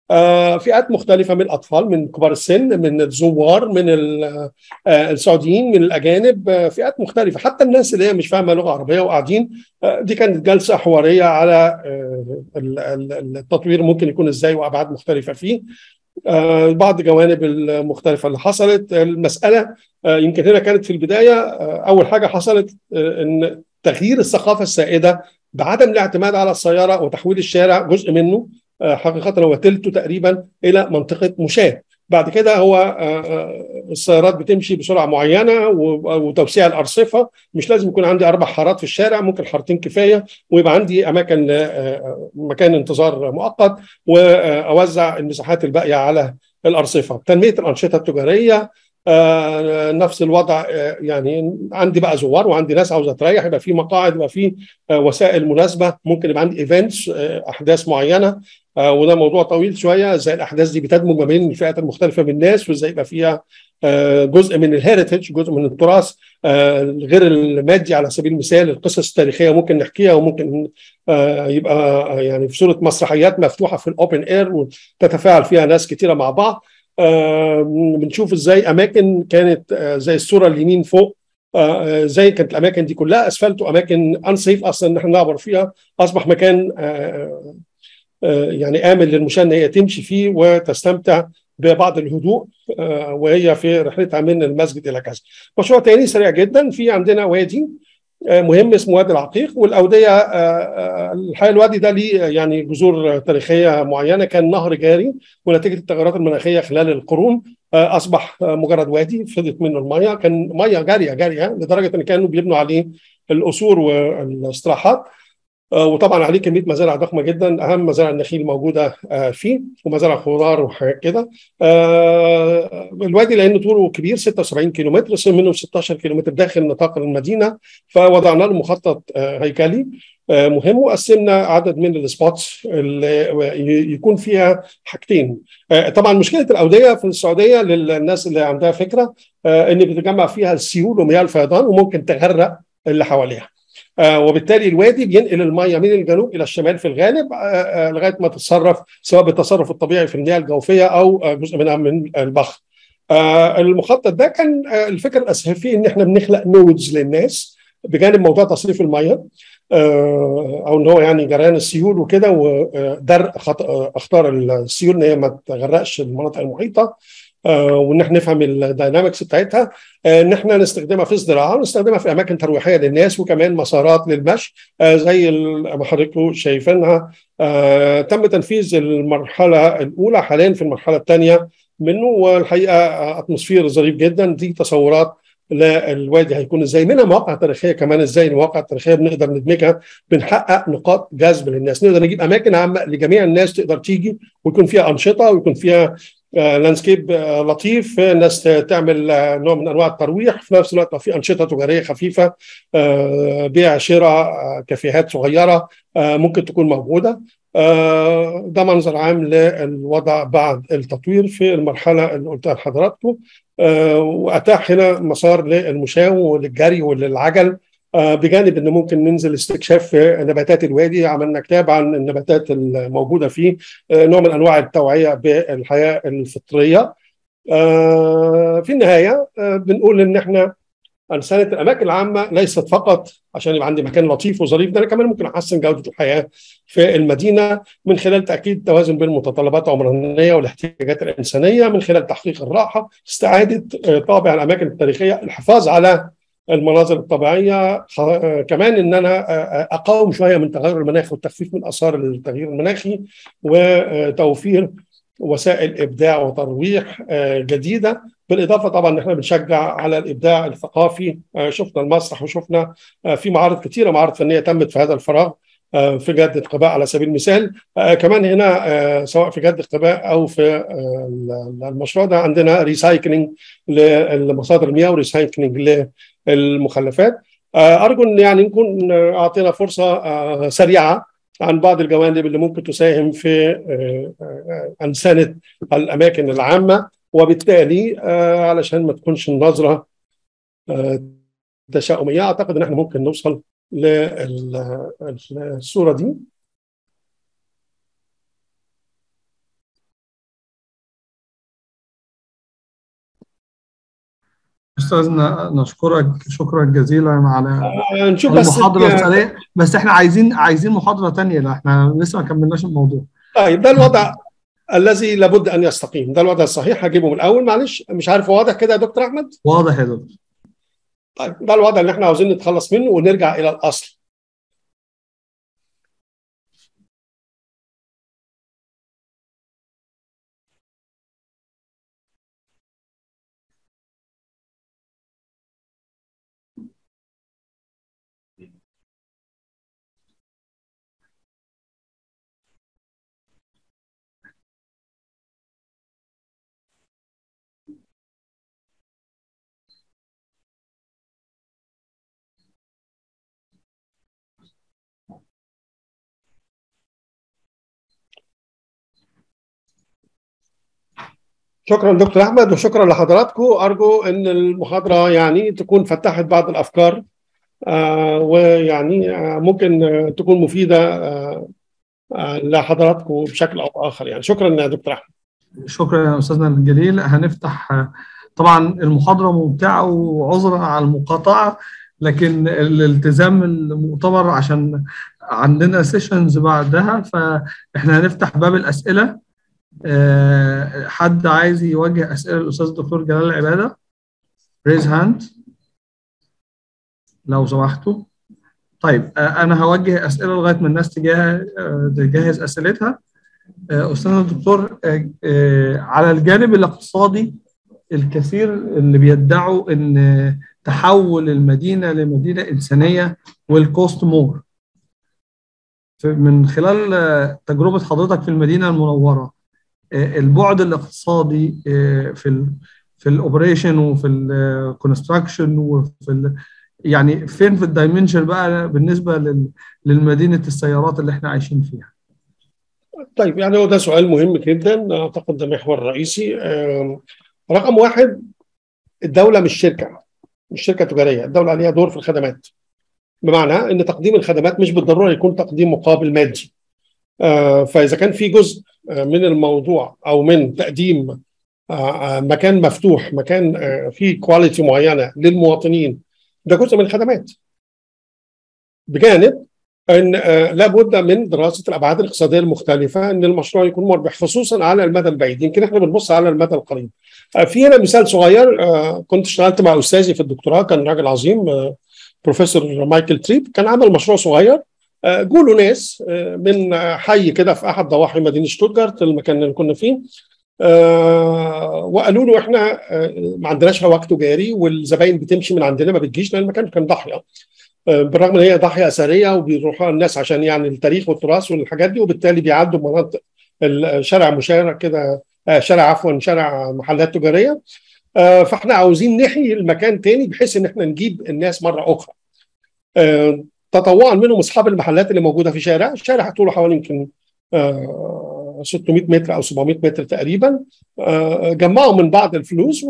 آه، فئات مختلفة من الأطفال من كبار السن من الزوار من ال- آه، السعوديين من الأجانب آه، فئات مختلفة حتى الناس اللي هي مش فاهمة لغة عربية وقاعدين آه، دي كانت جلسة حوارية على آه، ال- ال- التطوير ممكن يكون إزاي وأبعاد مختلفة فيه آه، بعض الجوانب المختلفة اللي حصلت المسألة آه، يمكن هنا كانت في البداية آه، أول حاجة حصلت آه، إن تغيير الثقافة السائدة بعدم الاعتماد على السيارة وتحويل الشارع جزء منه آه، حقيقة هو تلته تقريبا إلى منطقة مشاة بعد كده هو آه، آه، السيارات بتمشي بسرعة معينة و- وتوسيع الأرصفة مش لازم يكون عندي أربع حارات في الشارع ممكن حارتين كفاية ويبقى عندي أماكن آه، آه، مكان انتظار مؤقت وأوزع المساحات الباقية على الأرصفة تنمية الأنشطة التجارية آه، نفس الوضع آه، يعني عندي بقى زوار وعندي ناس عاوزه تريح يبقى في مقاعد يبقى في آه، وسائل مناسبه ممكن يبقى عندي ايفنتس احداث معينه آه، وده موضوع طويل شويه ازاي الاحداث دي بتدمج ما بين الفئات المختلفه من الناس وازاي يبقى فيها آه، جزء من الهيريتج جزء من التراث آه، غير المادي على سبيل المثال القصص التاريخيه ممكن نحكيها وممكن آه، يبقى آه، يعني في صوره مسرحيات مفتوحه في الاوبن اير وتتفاعل فيها ناس كتيره مع بعض آه، بنشوف ازاي اماكن كانت آه، زي الصوره اليمين فوق آه، آه، زي كانت الاماكن دي كلها اسفلت واماكن انسيف اصلا ان احنا نعبر فيها اصبح مكان آه، آه، يعني امن للمشاة ان هي تمشي فيه وتستمتع ببعض الهدوء آه، وهي في رحلتها من المسجد الى كذا. مشروع تاني سريع جدا في عندنا وادي آه، مهم اسمه وادي العقيق والاوديه آه، آه، الحقيقه الوادي ده ليه يعني جذور تاريخيه معينه كان نهر جاري ونتيجه التغيرات المناخيه خلال القرون آه، اصبح آه، مجرد وادي فضت منه الميه كان ميه جاريه جاريه لدرجه ان كانوا بيبنوا عليه القصور والاستراحات آه، وطبعا عليه كميه مزارع ضخمه جدا اهم مزارع النخيل موجوده آه، فيه ومزارع خضار وحاجات كده آه، الوادي لانه طوله كبير 76 كيلومتر صار منه 16 كيلومتر داخل نطاق المدينه فوضعنا له مخطط آه، هيكلي آه، مهم وقسمنا عدد من السبوتس اللي ي- يكون فيها حاجتين آه، طبعا مشكله الاوديه في السعوديه للناس اللي عندها فكره آه، ان بتتجمع فيها السيول ومياه الفيضان وممكن تغرق اللي حواليها آه، وبالتالي الوادي بينقل الميه من الجنوب الى الشمال في الغالب آه، آه، لغايه ما تتصرف سواء بالتصرف الطبيعي في المياه الجوفيه او آه، جزء منها من البحر. آه، المخطط ده كان آه، الفكره الاساسيه فيه ان احنا بنخلق نودز للناس بجانب موضوع تصريف الميه آه، او ان هو يعني جريان السيول وكده ودرء خط- آه، اخطار السيول ان هي ما تغرقش المناطق المحيطه آه، وان احنا نفهم الداينامكس بتاعتها آه، ان احنا نستخدمها في الزراعه ونستخدمها في اماكن ترويحيه للناس وكمان مسارات للمشي آه، زي ال- ما حضراتكم شايفينها آه، تم تنفيذ المرحله الاولى حاليا في المرحله الثانيه منه والحقيقه آه، اتموسفير ظريف جدا دي تصورات للوادي هيكون ازاي منها مواقع تاريخيه كمان ازاي المواقع التاريخيه بنقدر ندمجها بنحقق نقاط جذب للناس نقدر نجيب اماكن عامه لجميع الناس تقدر تيجي ويكون فيها انشطه ويكون فيها لاندسكيب لطيف الناس تعمل آه، نوع من انواع الترويح في نفس الوقت لو في انشطه تجاريه خفيفه آه، بيع شراء آه، كافيهات صغيره آه، ممكن تكون موجوده آه، ده منظر عام للوضع بعد التطوير في المرحله اللي قلتها لحضراتكم آه، واتاح هنا مسار للمشاة وللجري وللعجل آه، بجانب ان ممكن ننزل استكشاف في نباتات الوادي عملنا كتاب عن النباتات الموجوده فيه آه، نوع من انواع التوعيه بالحياه الفطريه آه، في النهايه آه، بنقول ان احنا أنسنة الأماكن العامة ليست فقط عشان يبقى عندي مكان لطيف وظريف ده أنا كمان ممكن أحسن جودة الحياة في المدينة من خلال تأكيد التوازن بين المتطلبات العمرانية والاحتياجات الإنسانية من خلال تحقيق الراحة استعادة آه، طابع الأماكن التاريخية الحفاظ على المناظر الطبيعية خ- آه، كمان إن أنا آه، آه، أقاوم شوية من تغير المناخ والتخفيف من آثار التغيير المناخي وتوفير وسائل إبداع وترويح آه، جديدة بالاضافه طبعا ان احنا بنشجع على الابداع الثقافي آه، شفنا المسرح وشفنا آه، في معارض كثيره معارض فنيه تمت في هذا الفراغ آه، في جده قباء على سبيل المثال آه، كمان هنا آه، سواء في جده قباء او في آه، المشروع ده عندنا ريسايكلينج لمصادر المياه وريسايكلينج للمخلفات آه، ارجو ان يعني نكون آه، اعطينا فرصه آه، سريعه عن بعض الجوانب اللي ممكن تساهم في آه، آه، انسنه الاماكن العامه وبالتالي آه، علشان ما تكونش النظره آه، تشاؤميه اعتقد ان احنا ممكن نوصل للصوره دي استاذنا نشكرك شكرا جزيلا على آه، نشوف بس المحاضره السريعه بس احنا عايزين عايزين محاضره تانية لا احنا لسه ما كملناش الموضوع طيب ده الوضع الذي لابد ان يستقيم ده الوضع الصحيح هجيبه من الاول معلش مش عارف هو واضح كده يا دكتور احمد واضح يا دكتور طيب ده الوضع اللي احنا عاوزين نتخلص منه ونرجع الى الاصل شكرا دكتور احمد وشكرا لحضراتكم ارجو ان المحاضره يعني تكون فتحت بعض الافكار آه ويعني آه ممكن آه تكون مفيده آه آه لحضراتكم بشكل او اخر يعني شكرا يا دكتور احمد شكرا يا استاذنا الجليل هنفتح آه، طبعا المحاضره ممتعه وعذرا على المقاطعه لكن الالتزام المؤتمر عشان عندنا سيشنز بعدها فاحنا هنفتح باب الاسئله آه، حد عايز يوجه اسئله للاستاذ الدكتور جلال العباده ريز هاند لو سمحتوا طيب آه، انا هوجه اسئله لغايه ما الناس تجاه آه، تجهز اسئلتها آه، استاذنا الدكتور آه، آه، على الجانب الاقتصادي الكثير اللي بيدعوا ان تحول المدينه لمدينه انسانيه والكوست مور من خلال آه، تجربه حضرتك في المدينه المنوره آه، البعد الاقتصادي آه، في ال في الاوبريشن وفي الكونستراكشن وفي ال يعني فين في الدايمنشن بقى بالنسبه لل- للمدينه السيارات اللي احنا عايشين فيها طيب يعني هو ده سؤال مهم جدا اعتقد ده محور رئيسي آم، رقم واحد الدوله مش شركه مش شركه تجاريه الدوله عليها دور في الخدمات بمعنى ان تقديم الخدمات مش بالضروره يكون تقديم مقابل مادي آه، فاذا كان في جزء آه، من الموضوع او من تقديم آه، آه، مكان مفتوح مكان آه، فيه كواليتي معينه للمواطنين ده جزء من الخدمات بجانب ان آه، لابد من دراسه الابعاد الاقتصاديه المختلفه ان المشروع يكون مربح خصوصا على المدى البعيد يمكن احنا بنبص على المدى القريب آه، في هنا مثال صغير آه، كنت اشتغلت مع استاذي في الدكتوراه كان راجل عظيم آه، بروفيسور مايكل تريب كان عمل مشروع صغير آه، جوله ناس آه، من آه، حي كده في احد ضواحي مدينه شتوتجارت المكان اللي كنا فيه آه، وقالوا له احنا آه، ما عندناش رواج تجاري والزباين بتمشي من عندنا ما بتجيش لان المكان كان ضاحيه آه، بالرغم ان هي ضاحيه اثريه وبيروحوا الناس عشان يعني التاريخ والتراث والحاجات دي وبالتالي بيعدوا مناطق الشارع مشارع كده آه، شارع عفوا شارع محلات تجاريه آه، فاحنا عاوزين نحيي المكان تاني بحيث ان احنا نجيب الناس مره اخرى آه، تطوعا منهم اصحاب المحلات اللي موجوده في شارع الشارع طوله حوالي يمكن آه، 600 متر او 700 متر تقريبا آه، جمعوا من بعض الفلوس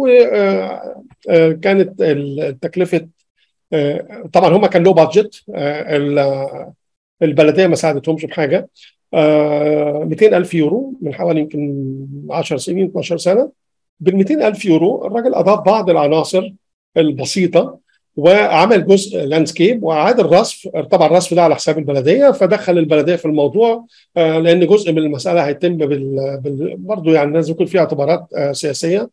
وكانت التكلفه آه، طبعا هم كان له بادجت آه، ال- البلديه ما ساعدتهمش بحاجه آه، 200 الف يورو من حوالي يمكن 10 سنين 12 سنه بال 200 الف يورو الراجل اضاف بعض العناصر البسيطه وعمل جزء لاندسكيب واعاد الرصف طبعا الرصف ده على حساب البلديه فدخل البلديه في الموضوع آه، لان جزء من المساله هيتم بال... بال... برضه يعني لازم يكون فيه اعتبارات آه، سياسيه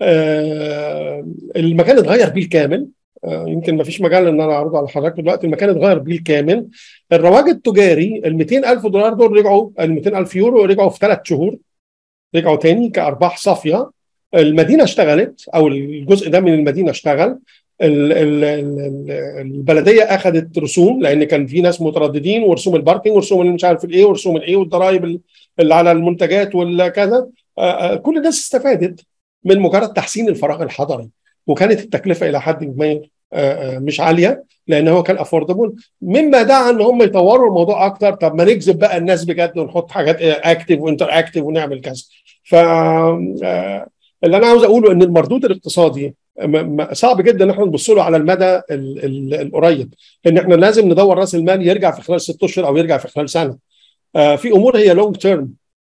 آه، المكان اتغير بالكامل آه، يمكن ما فيش مجال ان انا اعرضه على حضرتك دلوقتي المكان اتغير بالكامل الرواج التجاري ال 200 الف دولار دول رجعوا ال 200 الف يورو رجعوا في ثلاث شهور رجعوا تاني كارباح صافيه المدينه اشتغلت او الجزء ده من المدينه اشتغل ال- ال- ال- البلديه اخذت رسوم لان كان في ناس مترددين ورسوم الباركينج ورسوم اللي مش عارف الايه ورسوم الايه والضرائب اللي على المنتجات والكذا آه، آه، كل الناس استفادت من مجرد تحسين الفراغ الحضري وكانت التكلفه الى حد ما آه، آه، مش عاليه لان هو كان افوردبل مما دعا ان هم يطوروا الموضوع اكتر طب ما نجذب بقى الناس بجد ونحط حاجات اكتف وانتر اكتف ونعمل كذا ف آه، اللي انا عاوز اقوله ان المردود الاقتصادي م- م- صعب جدا ان احنا نبص له على المدى ال- ال- القريب ان احنا لازم ندور راس المال يرجع في خلال ست اشهر او يرجع في خلال سنه آه، في امور هي لونج تيرم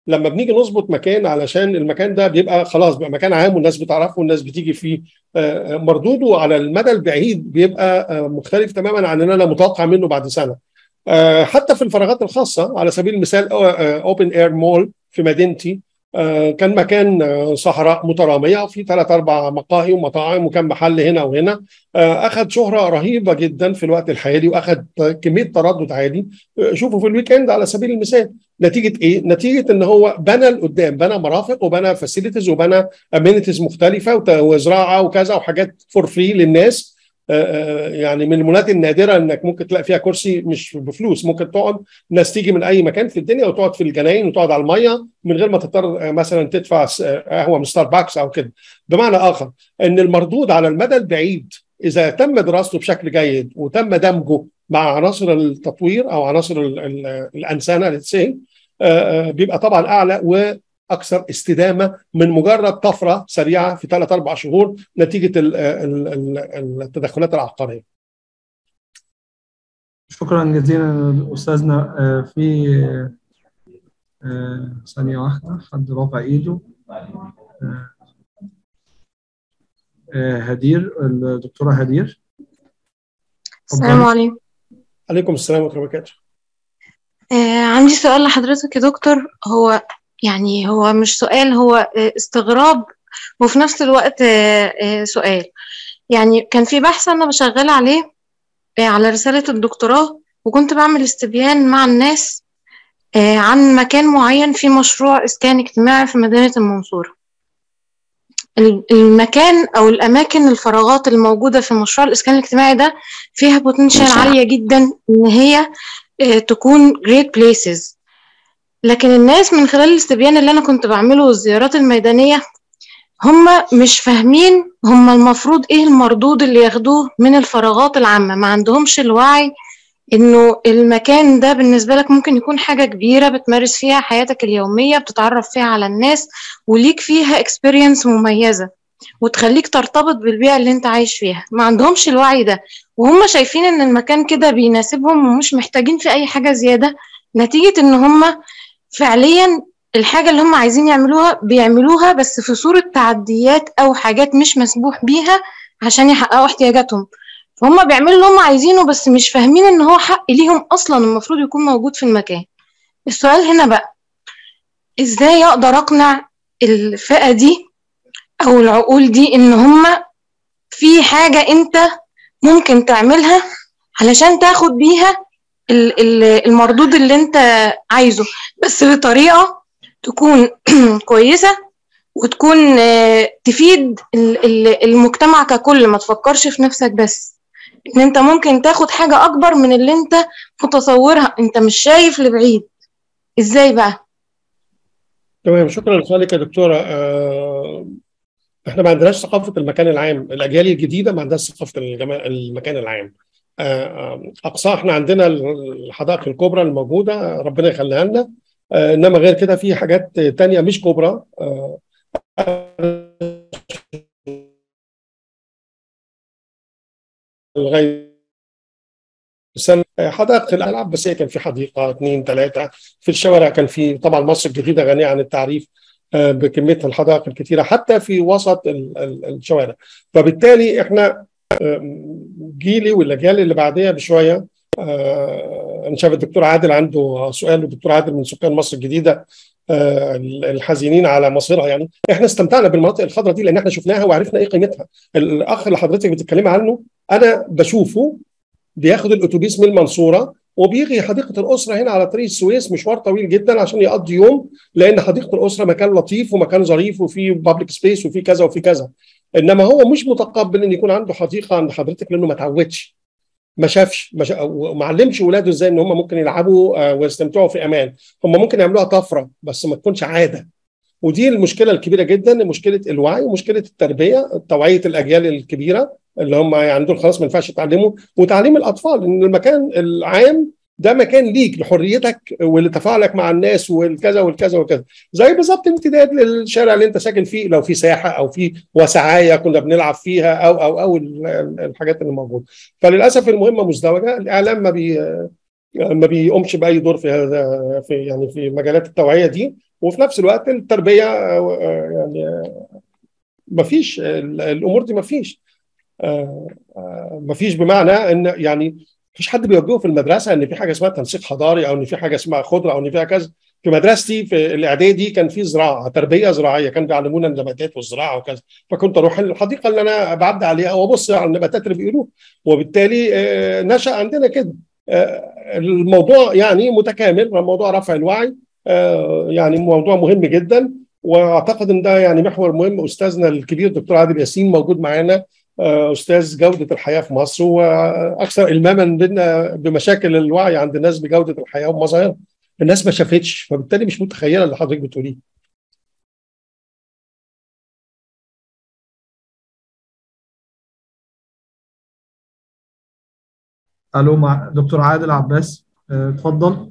لما بنيجي نظبط مكان علشان المكان ده بيبقى خلاص بقى مكان عام والناس بتعرفه والناس بتيجي فيه آه، مردوده على المدى البعيد بيبقى آه، مختلف تماما عن ان انا متوقع منه بعد سنه آه، حتى في الفراغات الخاصه على سبيل المثال اوبن اير مول في مدينتي آه، كان مكان آه، صحراء متراميه في ثلاث اربع مقاهي ومطاعم وكان محل هنا وهنا آه، اخذ شهره رهيبه جدا في الوقت الحالي واخذ كميه تردد عالي آه، شوفوا في الويك اند على سبيل المثال نتيجه ايه؟ نتيجه ان هو بنى لقدام بنى مرافق وبنى فاسيلتيز وبنى امينيتيز مختلفه وت- وزراعه وكذا وحاجات فور فري للناس آه، آه، يعني من المولات النادره انك ممكن تلاقي فيها كرسي مش بفلوس ممكن تقعد ناس تيجي من اي مكان في الدنيا وتقعد في الجناين وتقعد على الميه من غير ما تضطر آه، مثلا تدفع س- آه، قهوه من ستاربكس او كده بمعنى اخر ان المردود على المدى البعيد اذا تم دراسته بشكل جيد وتم دمجه مع عناصر التطوير او عناصر ال- ال- الانسانه للسيل بيبقى طبعا اعلى واكثر استدامه من مجرد طفره سريعه في ثلاث اربع شهور نتيجه ال- ال- ال- التدخلات العقاريه. شكرا جزيلا استاذنا آه، في آه، ثانيه واحده حد رافع ايده آه، آه، هدير الدكتوره هدير السلام عليكم عليكم السلام ورحمه الله وبركاته. آه عندي سؤال لحضرتك يا دكتور هو يعني هو مش سؤال هو آه استغراب وفي نفس الوقت آه آه سؤال يعني كان في بحث أنا بشغل عليه آه على رسالة الدكتوراه وكنت بعمل استبيان مع الناس آه عن مكان معين في مشروع إسكان اجتماعي في مدينة المنصورة ال- المكان أو الأماكن الفراغات الموجودة في مشروع الإسكان الاجتماعي ده فيها بوتنشال عالية جدا إن هي آه، تكون great places لكن الناس من خلال الاستبيان اللي أنا كنت بعمله والزيارات الميدانية هم مش فاهمين هم المفروض إيه المردود اللي ياخدوه من الفراغات العامة ما عندهمش الوعي إنه المكان ده بالنسبة لك ممكن يكون حاجة كبيرة بتمارس فيها حياتك اليومية بتتعرف فيها على الناس وليك فيها experience مميزة وتخليك ترتبط بالبيئة اللي انت عايش فيها ما عندهمش الوعي ده وهم شايفين ان المكان كده بيناسبهم ومش محتاجين في اي حاجة زيادة نتيجة ان هم فعليا الحاجة اللي هم عايزين يعملوها بيعملوها بس في صورة تعديات او حاجات مش مسموح بيها عشان يحققوا احتياجاتهم فهم بيعملوا اللي هم عايزينه بس مش فاهمين ان هو حق ليهم اصلا المفروض يكون موجود في المكان السؤال هنا بقى ازاي اقدر اقنع الفئة دي او العقول دي ان هم في حاجة انت ممكن تعملها علشان تاخد بيها ال- ال- المردود اللي انت عايزه بس بطريقة تكون كويسة وتكون آه، تفيد ال- ال- المجتمع ككل ما تفكرش في نفسك بس ان انت ممكن تاخد حاجة اكبر من اللي انت متصورها انت مش شايف لبعيد ازاي بقى تمام شكرا لسؤالك يا دكتوره آه، احنا ما عندناش ثقافه المكان العام الاجيال الجديده ما عندهاش ثقافه الجما- المكان العام آه، آه، اقصى احنا عندنا الحدائق الكبرى الموجوده ربنا يخليها لنا آه، انما غير كده في حاجات تانية مش كبرى آه، لغايه سنة حدائق الالعاب بس هي كان في حديقه اثنين ثلاثه في الشوارع كان في طبعا مصر الجديده غنيه عن التعريف آه، بكميه الحدائق الكثيره حتى في وسط ال- ال- الشوارع فبالتالي احنا آه، جيلي والاجيال اللي بعديها بشويه آه، انا شايف الدكتور عادل عنده سؤال والدكتور عادل من سكان مصر الجديده آه، الحزينين على مصيرها يعني احنا استمتعنا بالمناطق الخضراء دي لان احنا شفناها وعرفنا ايه قيمتها الاخ اللي حضرتك بتتكلمي عنه انا بشوفه بياخد الاتوبيس من المنصوره وبيجي حديقه الاسره هنا على طريق السويس مشوار طويل جدا عشان يقضي يوم لان حديقه الاسره مكان لطيف ومكان ظريف وفيه بابليك سبيس وفيه كذا وفيه كذا انما هو مش متقبل ان يكون عنده حديقه عند حضرتك لانه ما تعودش ما شافش ما شا... وما علمش ولاده ازاي ان هم ممكن يلعبوا آه، ويستمتعوا في امان هم ممكن يعملوها طفره بس ما تكونش عاده ودي المشكله الكبيره جدا مشكله الوعي ومشكله التربيه توعيه الاجيال الكبيره اللي هم يعني دول خلاص ما ينفعش يتعلموا وتعليم الاطفال ان المكان العام ده مكان ليك لحريتك ولتفاعلك مع الناس والكذا والكذا والكذا زي بالظبط امتداد للشارع اللي انت ساكن فيه لو في ساحه او في وسعايه كنا بنلعب فيها او او او ال- ال- الحاجات اللي موجوده فللاسف المهمه مزدوجه الاعلام ما بي ما بيقومش باي دور في هذا في يعني في مجالات التوعيه دي وفي نفس الوقت التربيه يعني ما فيش الامور دي ما فيش ما فيش بمعنى ان يعني مفيش حد بيوجهه في المدرسه ان في حاجه اسمها تنسيق حضاري او ان في حاجه اسمها خضره او ان فيها كذا في مدرستي في الاعدادي كان في زراعه تربيه زراعيه كانوا بيعلمونا النباتات والزراعه وكذا فكنت اروح الحديقه اللي انا بعدي عليها وابص على النباتات اللي بيقولوها وبالتالي نشا عندنا كده الموضوع يعني متكامل موضوع رفع الوعي يعني موضوع مهم جدا واعتقد ان ده يعني محور مهم استاذنا الكبير دكتور عادل ياسين موجود معانا استاذ جوده الحياه في مصر واكثر الماما بنا بمشاكل الوعي عند الناس بجوده الحياه ومظاهرها الناس ما شافتش فبالتالي مش متخيله اللي حضرتك بتقوليه الو مع دكتور عادل عباس اتفضل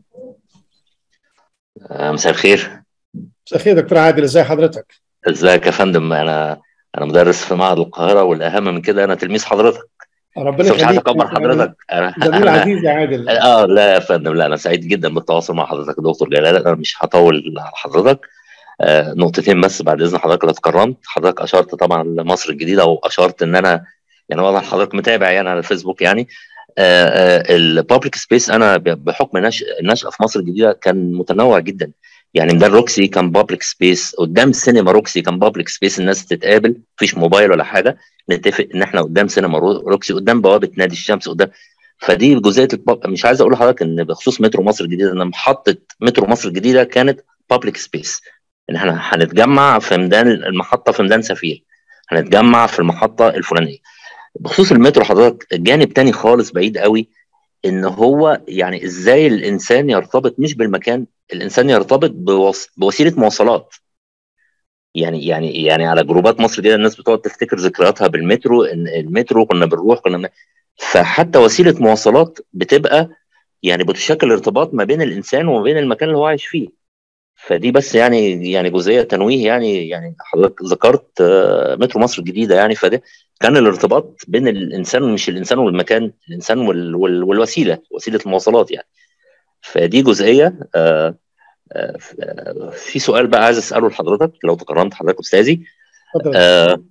مساء الخير مساء الخير دكتور عادل ازي حضرتك ازيك يا فندم انا انا مدرس في معهد القاهره والاهم من كده انا تلميذ حضرتك ربنا مش عايز اكبر حضرتك انا جميل عزيز يا عادل اه لا يا فندم لا انا سعيد جدا بالتواصل مع حضرتك يا دكتور جلال انا مش هطول على حضرتك آه نقطتين بس بعد اذن حضرتك لو اتكرمت حضرتك اشرت طبعا لمصر الجديده واشرت ان انا يعني واضح حضرتك متابع يعني على الفيسبوك يعني البابليك سبيس انا بحكم النشأة في مصر الجديده كان متنوع جدا يعني ميدان روكسي كان بابليك سبيس قدام سينما روكسي كان بابليك سبيس الناس تتقابل مفيش موبايل ولا حاجه نتفق ان احنا قدام سينما روكسي قدام بوابه نادي الشمس قدام فدي جزئيه الباب مش عايز اقول لحضرتك ان بخصوص مترو مصر الجديده ان محطه مترو مصر الجديده كانت بابليك سبيس ان احنا هنتجمع في ميدان المحطه في ميدان سفير هنتجمع في المحطه الفلانيه بخصوص المترو حضرتك جانب تاني خالص بعيد قوي ان هو يعني ازاي الانسان يرتبط مش بالمكان الانسان يرتبط بوص... بوسيله مواصلات يعني يعني يعني على جروبات مصر دي الناس بتقعد تفتكر ذكرياتها بالمترو ان المترو كنا بنروح كنا فحتى وسيله مواصلات بتبقى يعني بتشكل ارتباط ما بين الانسان وما بين المكان اللي هو عايش فيه فدي بس يعني يعني جزئيه تنويه يعني يعني حضرتك ذكرت مترو مصر الجديده يعني فده كان الارتباط بين الانسان مش الانسان والمكان الانسان وال وال والوسيله وسيله المواصلات يعني فدي جزئيه آآ آآ في سؤال بقى عايز اساله لحضرتك لو تكرمت حضرتك استاذي آآ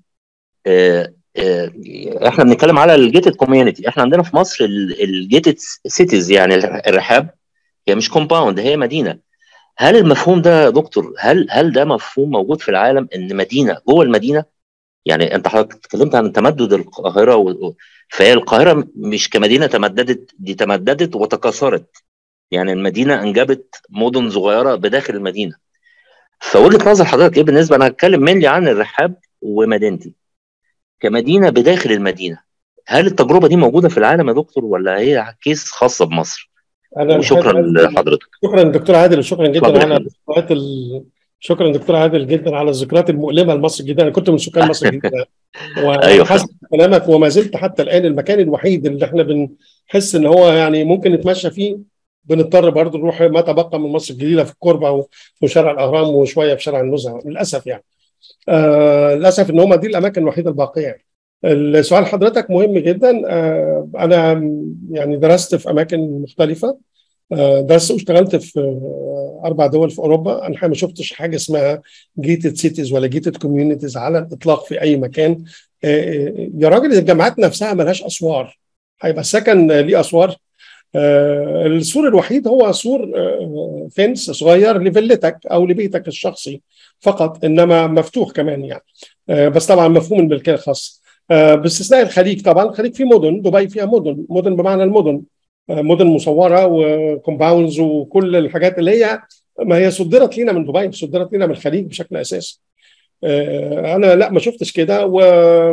احنا بنتكلم على الجيتد كوميونتي احنا عندنا في مصر الجيتد سيتيز يعني الرحاب هي مش كومباوند هي مدينه هل المفهوم ده يا دكتور هل هل ده مفهوم موجود في العالم ان مدينه جوه المدينه يعني انت حضرتك اتكلمت عن تمدد القاهره و... فهي القاهره مش كمدينه تمددت دي تمددت وتكاثرت يعني المدينه انجبت مدن صغيره بداخل المدينه فوجهه نظر حضرتك ايه بالنسبه انا هتكلم منلي عن الرحاب ومدينتي كمدينه بداخل المدينه هل التجربه دي موجوده في العالم يا دكتور ولا هي كيس خاصه بمصر؟ أنا وشكرا لحضرتك شكرا دكتور عادل وشكرا جدا على الذكريات ال... شكرا دكتور عادل جدا على الذكريات المؤلمه لمصر الجديده انا كنت من سكان مصر الجديده وحسب كلامك وما زلت حتى الان المكان الوحيد اللي احنا بنحس ان هو يعني ممكن نتمشى فيه بنضطر برضه نروح ما تبقى من مصر الجديده في الكوربه وفي شارع الاهرام وشويه في شارع النزهه للاسف يعني آه للاسف ان هم دي الاماكن الوحيده الباقيه يعني. السؤال حضرتك مهم جدا آه انا يعني درست في اماكن مختلفه آه درست واشتغلت في اربع دول في اوروبا انا ما شفتش حاجه اسمها جيتد سيتيز ولا جيتد كوميونيتيز على الاطلاق في اي مكان آه يا راجل الجامعات نفسها ملهاش اسوار هيبقى السكن ليه اسوار آه السور الوحيد هو سور آه فنس صغير لفيلتك او لبيتك الشخصي فقط انما مفتوح كمان يعني آه بس طبعا مفهوم الملكيه الخاصه باستثناء الخليج طبعا الخليج فيه مدن دبي فيها مدن مدن بمعنى المدن مدن مصوره وكومباوندز وكل الحاجات اللي هي ما هي صدرت لينا من دبي صدرت لينا من الخليج بشكل اساسي انا لا ما شفتش كده و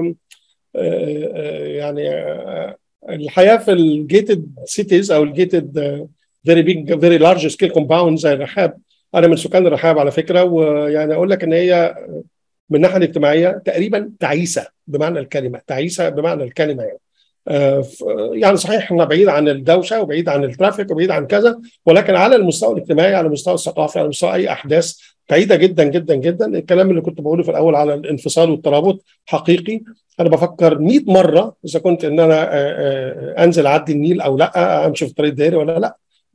يعني الحياه في الجيتد سيتيز او الجيتد فيري بيج فيري لارج سكيل كومباوند زي الرحاب انا من سكان الرحاب على فكره ويعني اقول لك ان هي من الناحيه الاجتماعيه تقريبا تعيسه بمعنى الكلمه تعيسه بمعنى الكلمه يعني يعني صحيح احنا بعيد عن الدوشه وبعيد عن الترافيك وبعيد عن كذا ولكن على المستوى الاجتماعي على المستوى الثقافي على مستوى اي احداث بعيده جدا جدا جدا الكلام اللي كنت بقوله في الاول على الانفصال والترابط حقيقي انا بفكر 100 مره اذا كنت ان انا انزل اعدي النيل او لا امشي في الطريق الدائري ولا لا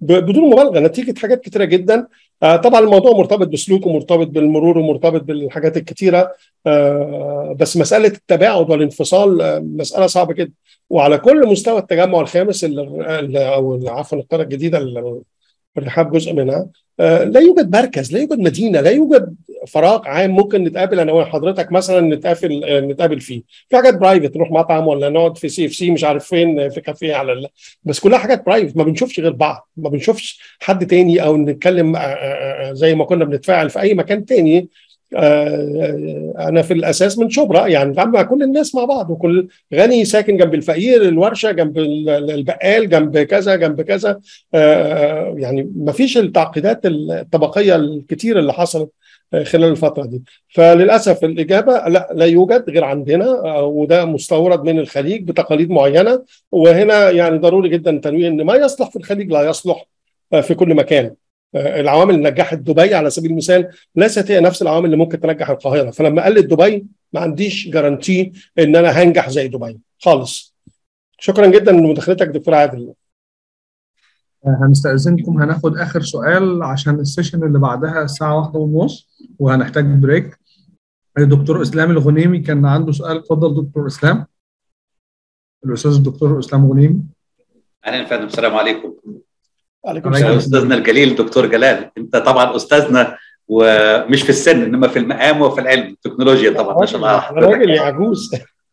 بدون مبالغه نتيجه حاجات كتيره جدا طبعا الموضوع مرتبط بسلوك ومرتبط بالمرور ومرتبط بالحاجات الكتيره بس مساله التباعد والانفصال مساله صعبه جدا وعلى كل مستوى التجمع الخامس او عفوا القريه الجديده الرحاب جزء منها لا يوجد مركز لا يوجد مدينه لا يوجد فراغ عام ممكن نتقابل انا وحضرتك مثلا نتقابل نتقابل فيه في حاجات برايفت نروح مطعم ولا نقعد في سي اف سي مش عارف فين في كافيه على ال... بس كلها حاجات برايفت ما بنشوفش غير بعض ما بنشوفش حد تاني او نتكلم زي ما كنا بنتفاعل في اي مكان تاني انا في الاساس من شبرا يعني بتعامل مع كل الناس مع بعض وكل غني ساكن جنب الفقير الورشه جنب البقال جنب كذا جنب كذا يعني ما فيش التعقيدات الطبقيه الكتير اللي حصلت خلال الفتره دي فللاسف الاجابه لا لا يوجد غير عندنا وده مستورد من الخليج بتقاليد معينه وهنا يعني ضروري جدا تنويه ان ما يصلح في الخليج لا يصلح في كل مكان العوامل اللي نجحت دبي على سبيل المثال ليست هي نفس العوامل اللي ممكن تنجح القاهره فلما قلت دبي ما عنديش جارانتي ان انا هنجح زي دبي خالص شكرا جدا لمداخلتك دكتور عادل هنستأذنكم هناخد آخر سؤال عشان السيشن اللي بعدها الساعة واحدة ونص وهنحتاج بريك الدكتور إسلام الغنيمي كان عنده سؤال اتفضل دكتور إسلام الأستاذ الدكتور إسلام غنيمي أهلا يا فندم السلام عليكم عليكم السلام أستاذنا الجليل دكتور جلال أنت طبعا أستاذنا ومش في السن إنما في المقام وفي العلم التكنولوجيا طبعا ما شاء الله راجل يا عجوز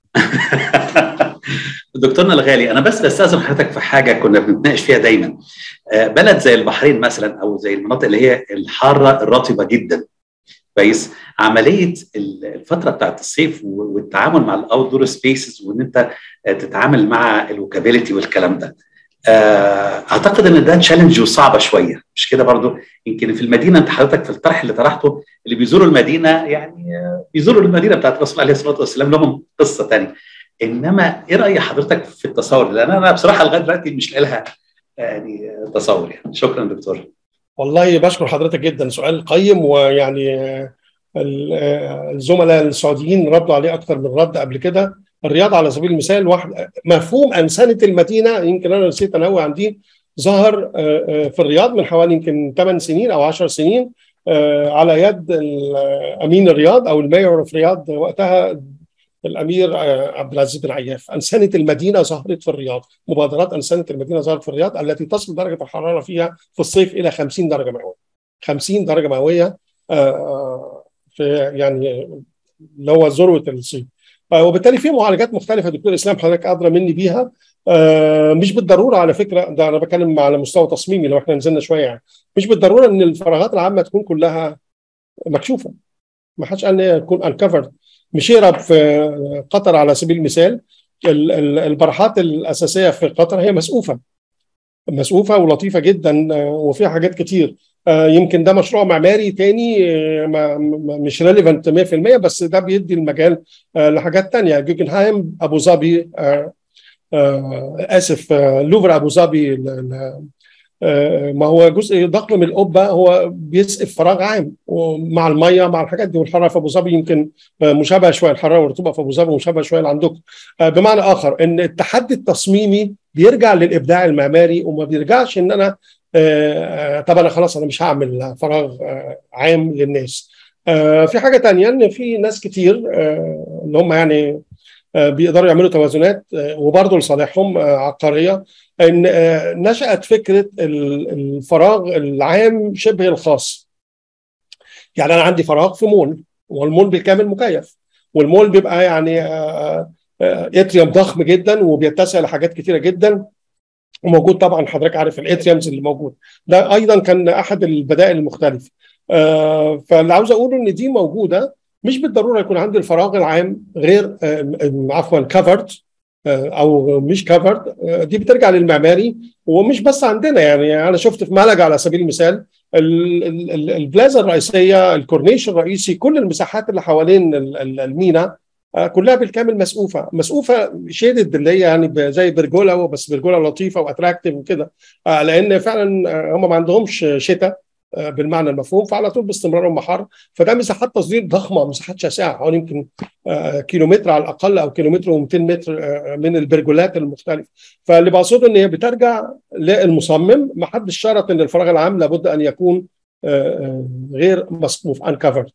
دكتورنا الغالي انا بس بستاذن حضرتك في حاجه كنا بنتناقش فيها دايما بلد زي البحرين مثلا او زي المناطق اللي هي الحاره الرطبه جدا كويس عمليه الفتره بتاعت الصيف والتعامل مع الاوت دور سبيسز وان انت تتعامل مع الوكابيلتي والكلام ده اعتقد ان ده تشالنج وصعبه شويه مش كده برضو يمكن في المدينه انت حضرتك في الطرح اللي طرحته اللي بيزوروا المدينه يعني بيزوروا المدينه بتاعت الرسول عليه الصلاه والسلام لهم قصه ثانيه انما ايه راي حضرتك في التصور لان انا بصراحه لغايه دلوقتي مش لاقي لها يعني تصور يعني شكرا دكتور والله بشكر حضرتك جدا سؤال قيم ويعني الزملاء السعوديين ردوا عليه اكثر من رد قبل كده الرياض على سبيل المثال واحد مفهوم انسنه المدينه يمكن انا نسيت انوه عن دي ظهر في الرياض من حوالي يمكن 8 سنين او 10 سنين على يد امين الرياض او المايور في الرياض وقتها الامير عبد العزيز بن عياف انسنه المدينه ظهرت في الرياض مبادرات انسنه المدينه ظهرت في الرياض التي تصل درجه الحراره فيها في الصيف الى 50 درجه مئويه 50 درجه مئويه في يعني اللي هو ذروه الصيف وبالتالي في معالجات مختلفه دكتور اسلام حضرتك ادرى مني بيها مش بالضروره على فكره ده انا بتكلم على مستوى تصميمي لو احنا نزلنا شويه يعني مش بالضروره ان الفراغات العامه تكون كلها مكشوفه ما حدش قال ان هي تكون انكفرد مشيرة في قطر على سبيل المثال البراحات الأساسية في قطر هي مسقوفة مسقوفة ولطيفة جدا وفيها حاجات كتير يمكن ده مشروع معماري تاني مش ريليفنت 100% بس ده بيدي المجال لحاجات تانية جوجنهايم أبو ظبي آسف لوفر أبو ظبي ما هو جزء ضخم من القبه هو بيسقف فراغ عام ومع الميه مع الحاجات دي والحراره في ابو ظبي يمكن مشابهه شويه الحراره والرطوبه في ابو ظبي مشابهه شويه عندكم بمعنى اخر ان التحدي التصميمي بيرجع للابداع المعماري وما بيرجعش ان انا طب انا خلاص انا مش هعمل فراغ عام للناس في حاجه تانية ان في ناس كتير اللي هم يعني بيقدروا يعملوا توازنات وبرضه لصالحهم عقاريه ان نشات فكره الفراغ العام شبه الخاص يعني انا عندي فراغ في مول والمول بالكامل مكيف والمول بيبقى يعني اتريوم ضخم جدا وبيتسع لحاجات كتيره جدا وموجود طبعا حضرتك عارف الاتريومز اللي موجود ده ايضا كان احد البدائل المختلفه فاللي عاوز اقوله ان دي موجوده مش بالضروره يكون عندي الفراغ العام غير عفوا كفرد او مش كفرد دي بترجع للمعماري ومش بس عندنا يعني انا شفت في ملقا على سبيل المثال البلازا الرئيسيه الكورنيش الرئيسي كل المساحات اللي حوالين المينا كلها بالكامل مسقوفه مسقوفه شيدد اللي هي يعني زي برجوله بس برجوله لطيفه واتراكتيف وكده لان فعلا هم ما عندهمش شتاء آه، بالمعنى المفهوم فعلى طول باستمرار هم حر فده مساحات تصدير ضخمه مساحات شاسعه حوالي يمكن آه، كيلومتر على الاقل او كيلومتر و200 متر آه، من البرجولات المختلفه فاللي بقصده ان هي بترجع للمصمم ما حدش شرط ان الفراغ العام لابد ان يكون آه، آه، غير مصفوف انكفرد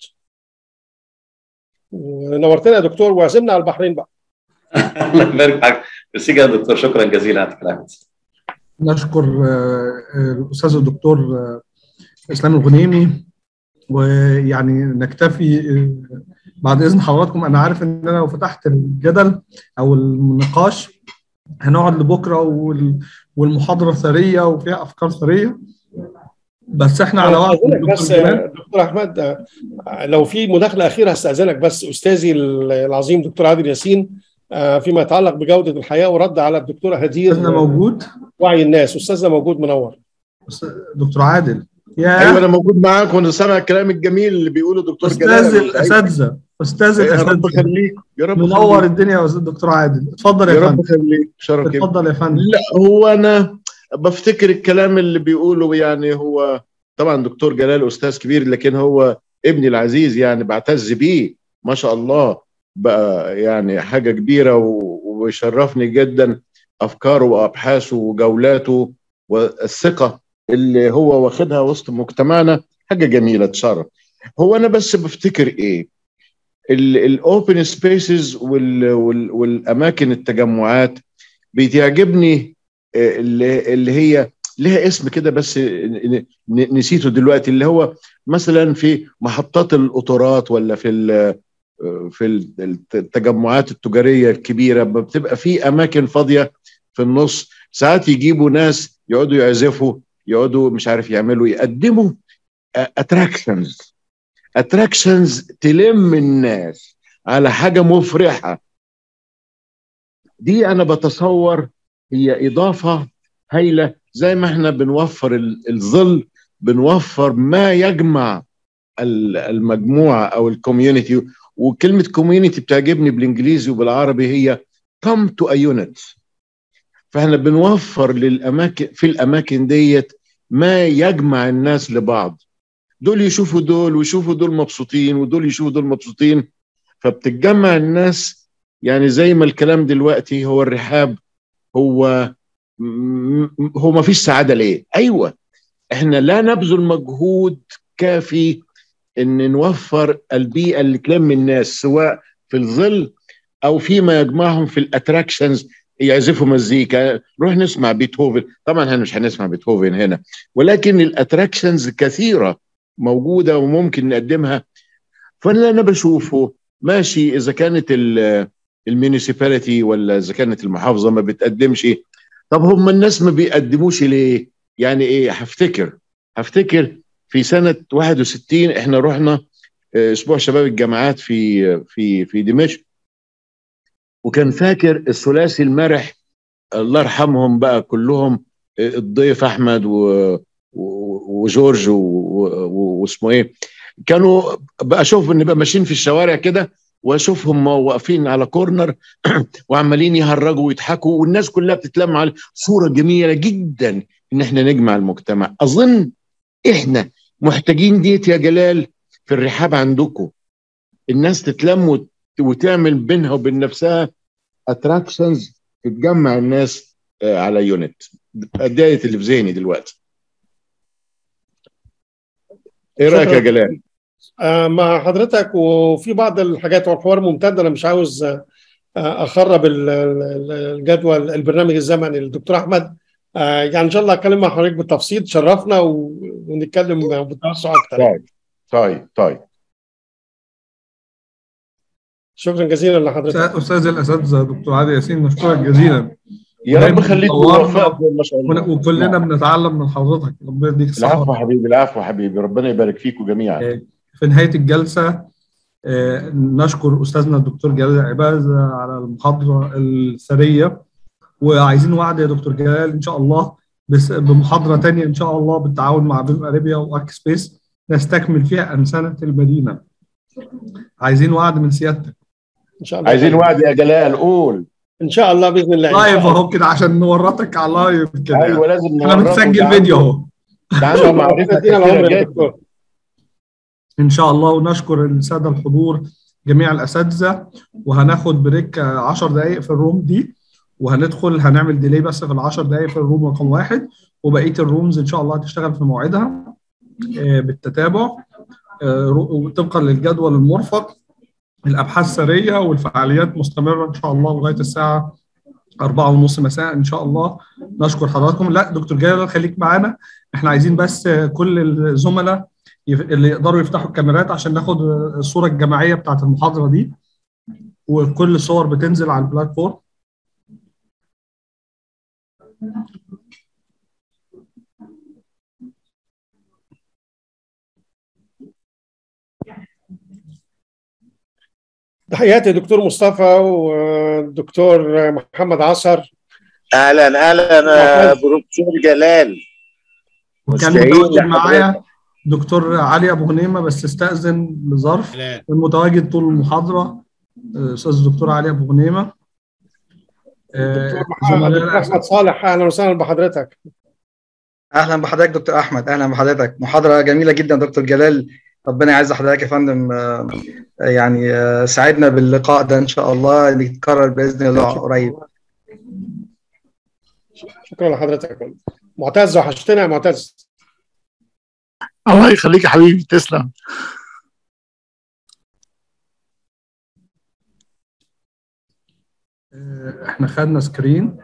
نورتنا يا دكتور وعزمنا على البحرين بقى الله يبارك فيك ميرسي جدا يا دكتور شكرا جزيلا على كلامك نشكر آه، آه، الاستاذ الدكتور آه، اسلام الغنيمي ويعني نكتفي آه، بعد اذن حضراتكم انا عارف ان انا لو فتحت الجدل او النقاش هنقعد لبكره وال- والمحاضره ثريه وفيها افكار ثريه بس احنا على وقت أستأذنك دكتور بس جمال. آه، دكتور احمد آه، لو في مداخله اخيره هستاذنك بس استاذي العظيم دكتور عادل ياسين آه، فيما يتعلق بجوده الحياه ورد على الدكتوره هدير استاذنا موجود وعي الناس استاذنا موجود منور أستاذ- دكتور عادل ايوه يا انا موجود معاك وانا سامع الكلام الجميل اللي بيقوله دكتور استاذ جلال أنا سعيد. الاساتذه استاذ يا رب الاساتذه خليك يا رب منور خليك. الدنيا يا استاذ دكتور عادل اتفضل يا يا رب فندم خليك شرف كبير اتفضل يا فندم لا هو انا بفتكر الكلام اللي بيقوله يعني هو طبعا دكتور جلال استاذ كبير لكن هو ابني العزيز يعني بعتز بيه ما شاء الله بقى يعني حاجه كبيره و- وبيشرفني جدا افكاره وابحاثه وجولاته والثقه اللي هو واخدها وسط مجتمعنا حاجه جميله تشرف هو انا بس بفتكر ايه الاوبن سبيسز والاماكن التجمعات بتعجبني آه، اللي اللي هي لها اسم كده بس ن- ن- نسيته دلوقتي اللي هو مثلا في محطات القطارات ولا في ال- في ال- التجمعات التجاريه الكبيره بتبقى في اماكن فاضيه في النص ساعات يجيبوا ناس يقعدوا يعزفوا يقعدوا مش عارف يعملوا يقدموا اتراكشنز اتراكشنز تلم الناس على حاجه مفرحه دي انا بتصور هي اضافه هايله زي ما احنا بنوفر ال- الظل بنوفر ما يجمع ال- المجموعه او الكوميونتي وكلمه كوميونتي بتعجبني بالانجليزي وبالعربي هي come to a unit فاحنا بنوفر للاماكن في الاماكن ديت ما يجمع الناس لبعض دول يشوفوا دول ويشوفوا دول مبسوطين ودول يشوفوا دول مبسوطين فبتتجمع الناس يعني زي ما الكلام دلوقتي هو الرحاب هو م- هو ما فيش سعاده ليه؟ ايوه احنا لا نبذل مجهود كافي ان نوفر البيئه اللي تلم الناس سواء في الظل او فيما يجمعهم في الاتراكشنز يعزفوا مزيكا نروح نسمع بيتهوفن طبعا احنا مش هنسمع بيتهوفن هنا ولكن الاتراكشنز كثيره موجوده وممكن نقدمها فانا انا بشوفه ماشي اذا كانت الميونيسيباليتي ولا اذا كانت المحافظه ما بتقدمش طب هم الناس ما بيقدموش ليه؟ يعني ايه هفتكر هفتكر في سنه 61 احنا رحنا آه، اسبوع شباب الجامعات في في في دمشق وكان فاكر الثلاثي المرح الله يرحمهم بقى كلهم آه، الضيف احمد و و- وجورج و- و- واسمه ايه كانوا بقى اشوف ان بقى ماشيين في الشوارع كده واشوفهم واقفين على كورنر وعمالين يهرجوا ويضحكوا والناس كلها بتتلم على صوره جميله جدا ان احنا نجمع المجتمع اظن احنا محتاجين ديت يا جلال في الرحاب عندكم الناس تتلم وت- وتعمل بينها وبين نفسها اتراكشنز تتجمع الناس آه، على يونت ديت اللي في ذهني دلوقتي ايه رايك يا شكراً. جلال آه، مع حضرتك وفي بعض الحاجات والحوار ممتد انا مش عاوز آه، اخرب ال- ال- الجدول البرنامج الزمني للدكتور احمد آه، يعني ان شاء الله هتكلم مع حضرتك بالتفصيل تشرفنا و- ونتكلم بتوسع اكتر طيب طيب طيب شكرا جزيلا لحضرتك استاذ الاساتذه دكتور عادل ياسين نشكرك جزيلا يا رب دايماً خليك تنورنا موفق ما شاء الله ون- وكلنا بنتعلم من حضرتك ربنا يديك العفو الصحه حبيبي العفو حبيبي ربنا يبارك فيكم جميعا في نهايه الجلسه آه، نشكر استاذنا الدكتور جلال عباده على المحاضره الثريه وعايزين وعد يا دكتور جلال ان شاء الله بس بمحاضره تانية ان شاء الله بالتعاون مع بيم اريبيا وارك سبيس نستكمل فيها انسنه المدينه عايزين وعد من سيادتك ان شاء الله عايزين وعد يا جلال قول ان شاء الله باذن الله إن شاء لايف الله. اهو كده عشان نورطك على لايف كده ايوه لازم احنا نورطه بنسجل وتعالوا. فيديو اهو ده عنده معرفه ادينا العمر كتيره يا جدا دكتور ان شاء الله ونشكر الساده الحضور جميع الاساتذه وهناخد بريك 10 دقائق في الروم دي وهندخل هنعمل ديلي بس في ال 10 دقائق في الروم رقم واحد وبقيه الرومز ان شاء الله هتشتغل في موعدها آه، بالتتابع آه، رو- طبقا للجدول المرفق الابحاث سريه والفعاليات مستمره ان شاء الله لغايه الساعه أربعة ونص مساء إن شاء الله نشكر حضراتكم لا دكتور جلال خليك معانا إحنا عايزين بس كل الزملاء يف- اللي يقدروا يفتحوا الكاميرات عشان ناخد الصورة الجماعية بتاعت المحاضرة دي وكل الصور بتنزل على البلاتفورم تحياتي دكتور مصطفى والدكتور محمد عصر اهلا اهلا بروفيسور جلال وكان مستعين متواجد لحضرتك. معايا دكتور علي ابو غنيمه بس استاذن لظرف المتواجد طول المحاضره آه، استاذ الدكتور علي ابو غنيمه آه، دكتور محمد زملاء دكتور احمد صالح اهلا وسهلا بحضرتك اهلا بحضرتك دكتور احمد اهلا بحضرتك محاضره جميله جدا دكتور جلال ربنا يعز حضرتك يا فندم آه، يعني آه، ساعدنا باللقاء ده ان شاء الله ان يتكرر باذن الله قريب شكرا لحضرتك معتز وحشتنا يا معتز الله يخليك يا حبيبي تسلم آه، احنا خدنا سكرين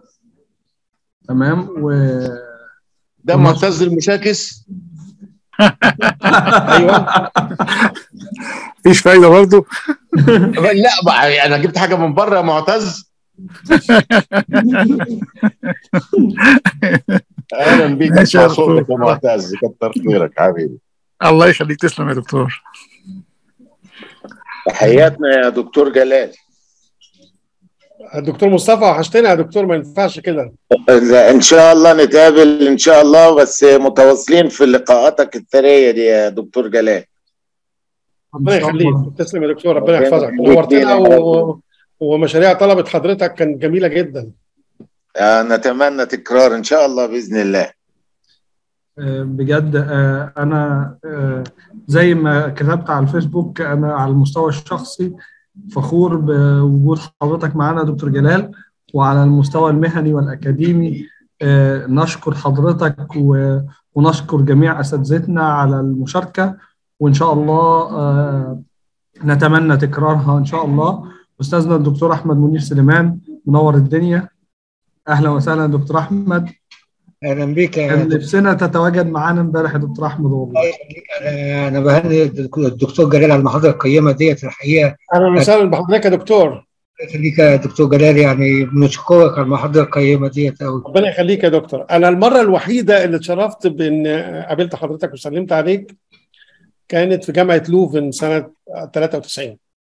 تمام و ده معتز المشاكس ايوه مفيش فايده برضه لا بقى انا جبت حاجه من بره يا معتز اهلا بيك ماشي يا اسمع صوتك دكتور. يا معتز كتر خيرك حبيبي الله يخليك تسلم يا دكتور تحياتنا يا دكتور جلال الدكتور مصطفى وحشتنا يا دكتور ما ينفعش كده لا، ان شاء الله نتقابل ان شاء الله بس متواصلين في لقاءاتك الثريه دي يا دكتور جلال ربنا إن شاء يخليك الله. تسلم يا دكتور ربنا ربنا يحفظك يخليك نورتنا لينا. و... ومشاريع طلبة حضرتك كانت جميلة جدا آه، نتمنى تكرار ان شاء الله باذن الله آه، بجد آه، انا آه، زي ما كتبت على الفيسبوك انا على المستوى الشخصي فخور بوجود حضرتك معانا يا دكتور جلال وعلى المستوى المهني والاكاديمي آه، نشكر حضرتك و- ونشكر جميع اساتذتنا على المشاركه وان شاء الله آه، نتمنى تكرارها ان شاء الله استاذنا الدكتور احمد منير سليمان منور الدنيا اهلا وسهلا دكتور احمد اهلا بيك يا كان دكتور. نفسنا تتواجد معانا امبارح يا دكتور احمد والله انا أنا بهني الدكتور جلال على المحاضره القيمه ديت الحقيقه اهلا وسهلا بحضرتك يا دكتور الله يخليك يا دكتور جلال يعني بنشكرك على المحاضره القيمه ديت قوي ربنا يخليك يا دكتور انا المرة الوحيدة اللي اتشرفت بان قابلت حضرتك وسلمت عليك كانت في جامعة لوفن سنة 93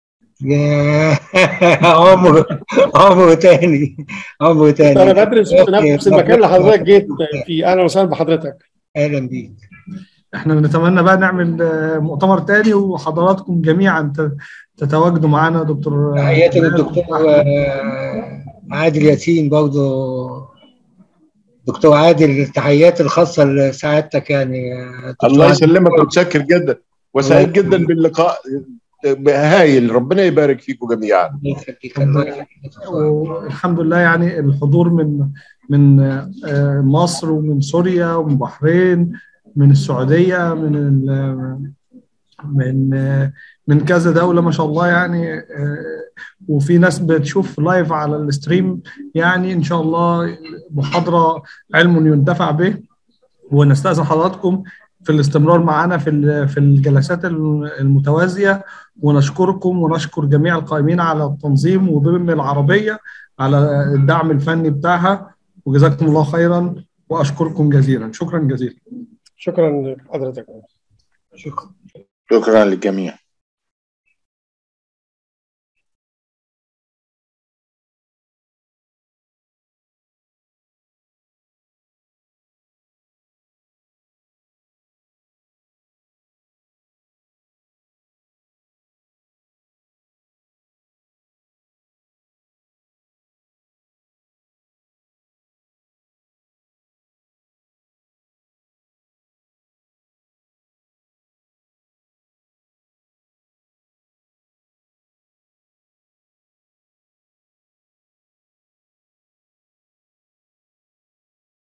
يا عمر عمر تاني عمر تاني انا بدرس في نفس المكان اللي حضرتك جيت فيه اهلا وسهلا بحضرتك اهلا بيك احنا نتمنى بقى نعمل آه، مؤتمر تاني وحضراتكم جميعا ت- تتواجدوا معانا يا دكتور آه، تحياتي جلال. للدكتور آه، عادل ياسين برضه دكتور عادل التحيات الخاصه لسعادتك يعني آه، دكتور الله عادل. يسلمك ومتشكر جدا وسعيد جدا باللقاء هايل ربنا يبارك فيكم جميعا الله يخليك الله يخليك والحمد لله يعني الحضور من من آه، مصر ومن سوريا ومن البحرين من السعوديه من ال- من آه، من كذا دوله ما شاء الله يعني آه، وفي ناس بتشوف لايف على الستريم يعني ان شاء الله محاضره علم ينتفع به ونستأذن حضراتكم في الاستمرار معنا في ال- في الجلسات المتوازيه ونشكركم ونشكر جميع القائمين على التنظيم وبم العربيه على الدعم الفني بتاعها وجزاكم الله خيرا واشكركم جزيلا شكرا جزيلا شكرا لحضرتك شكرا شكرا للجميع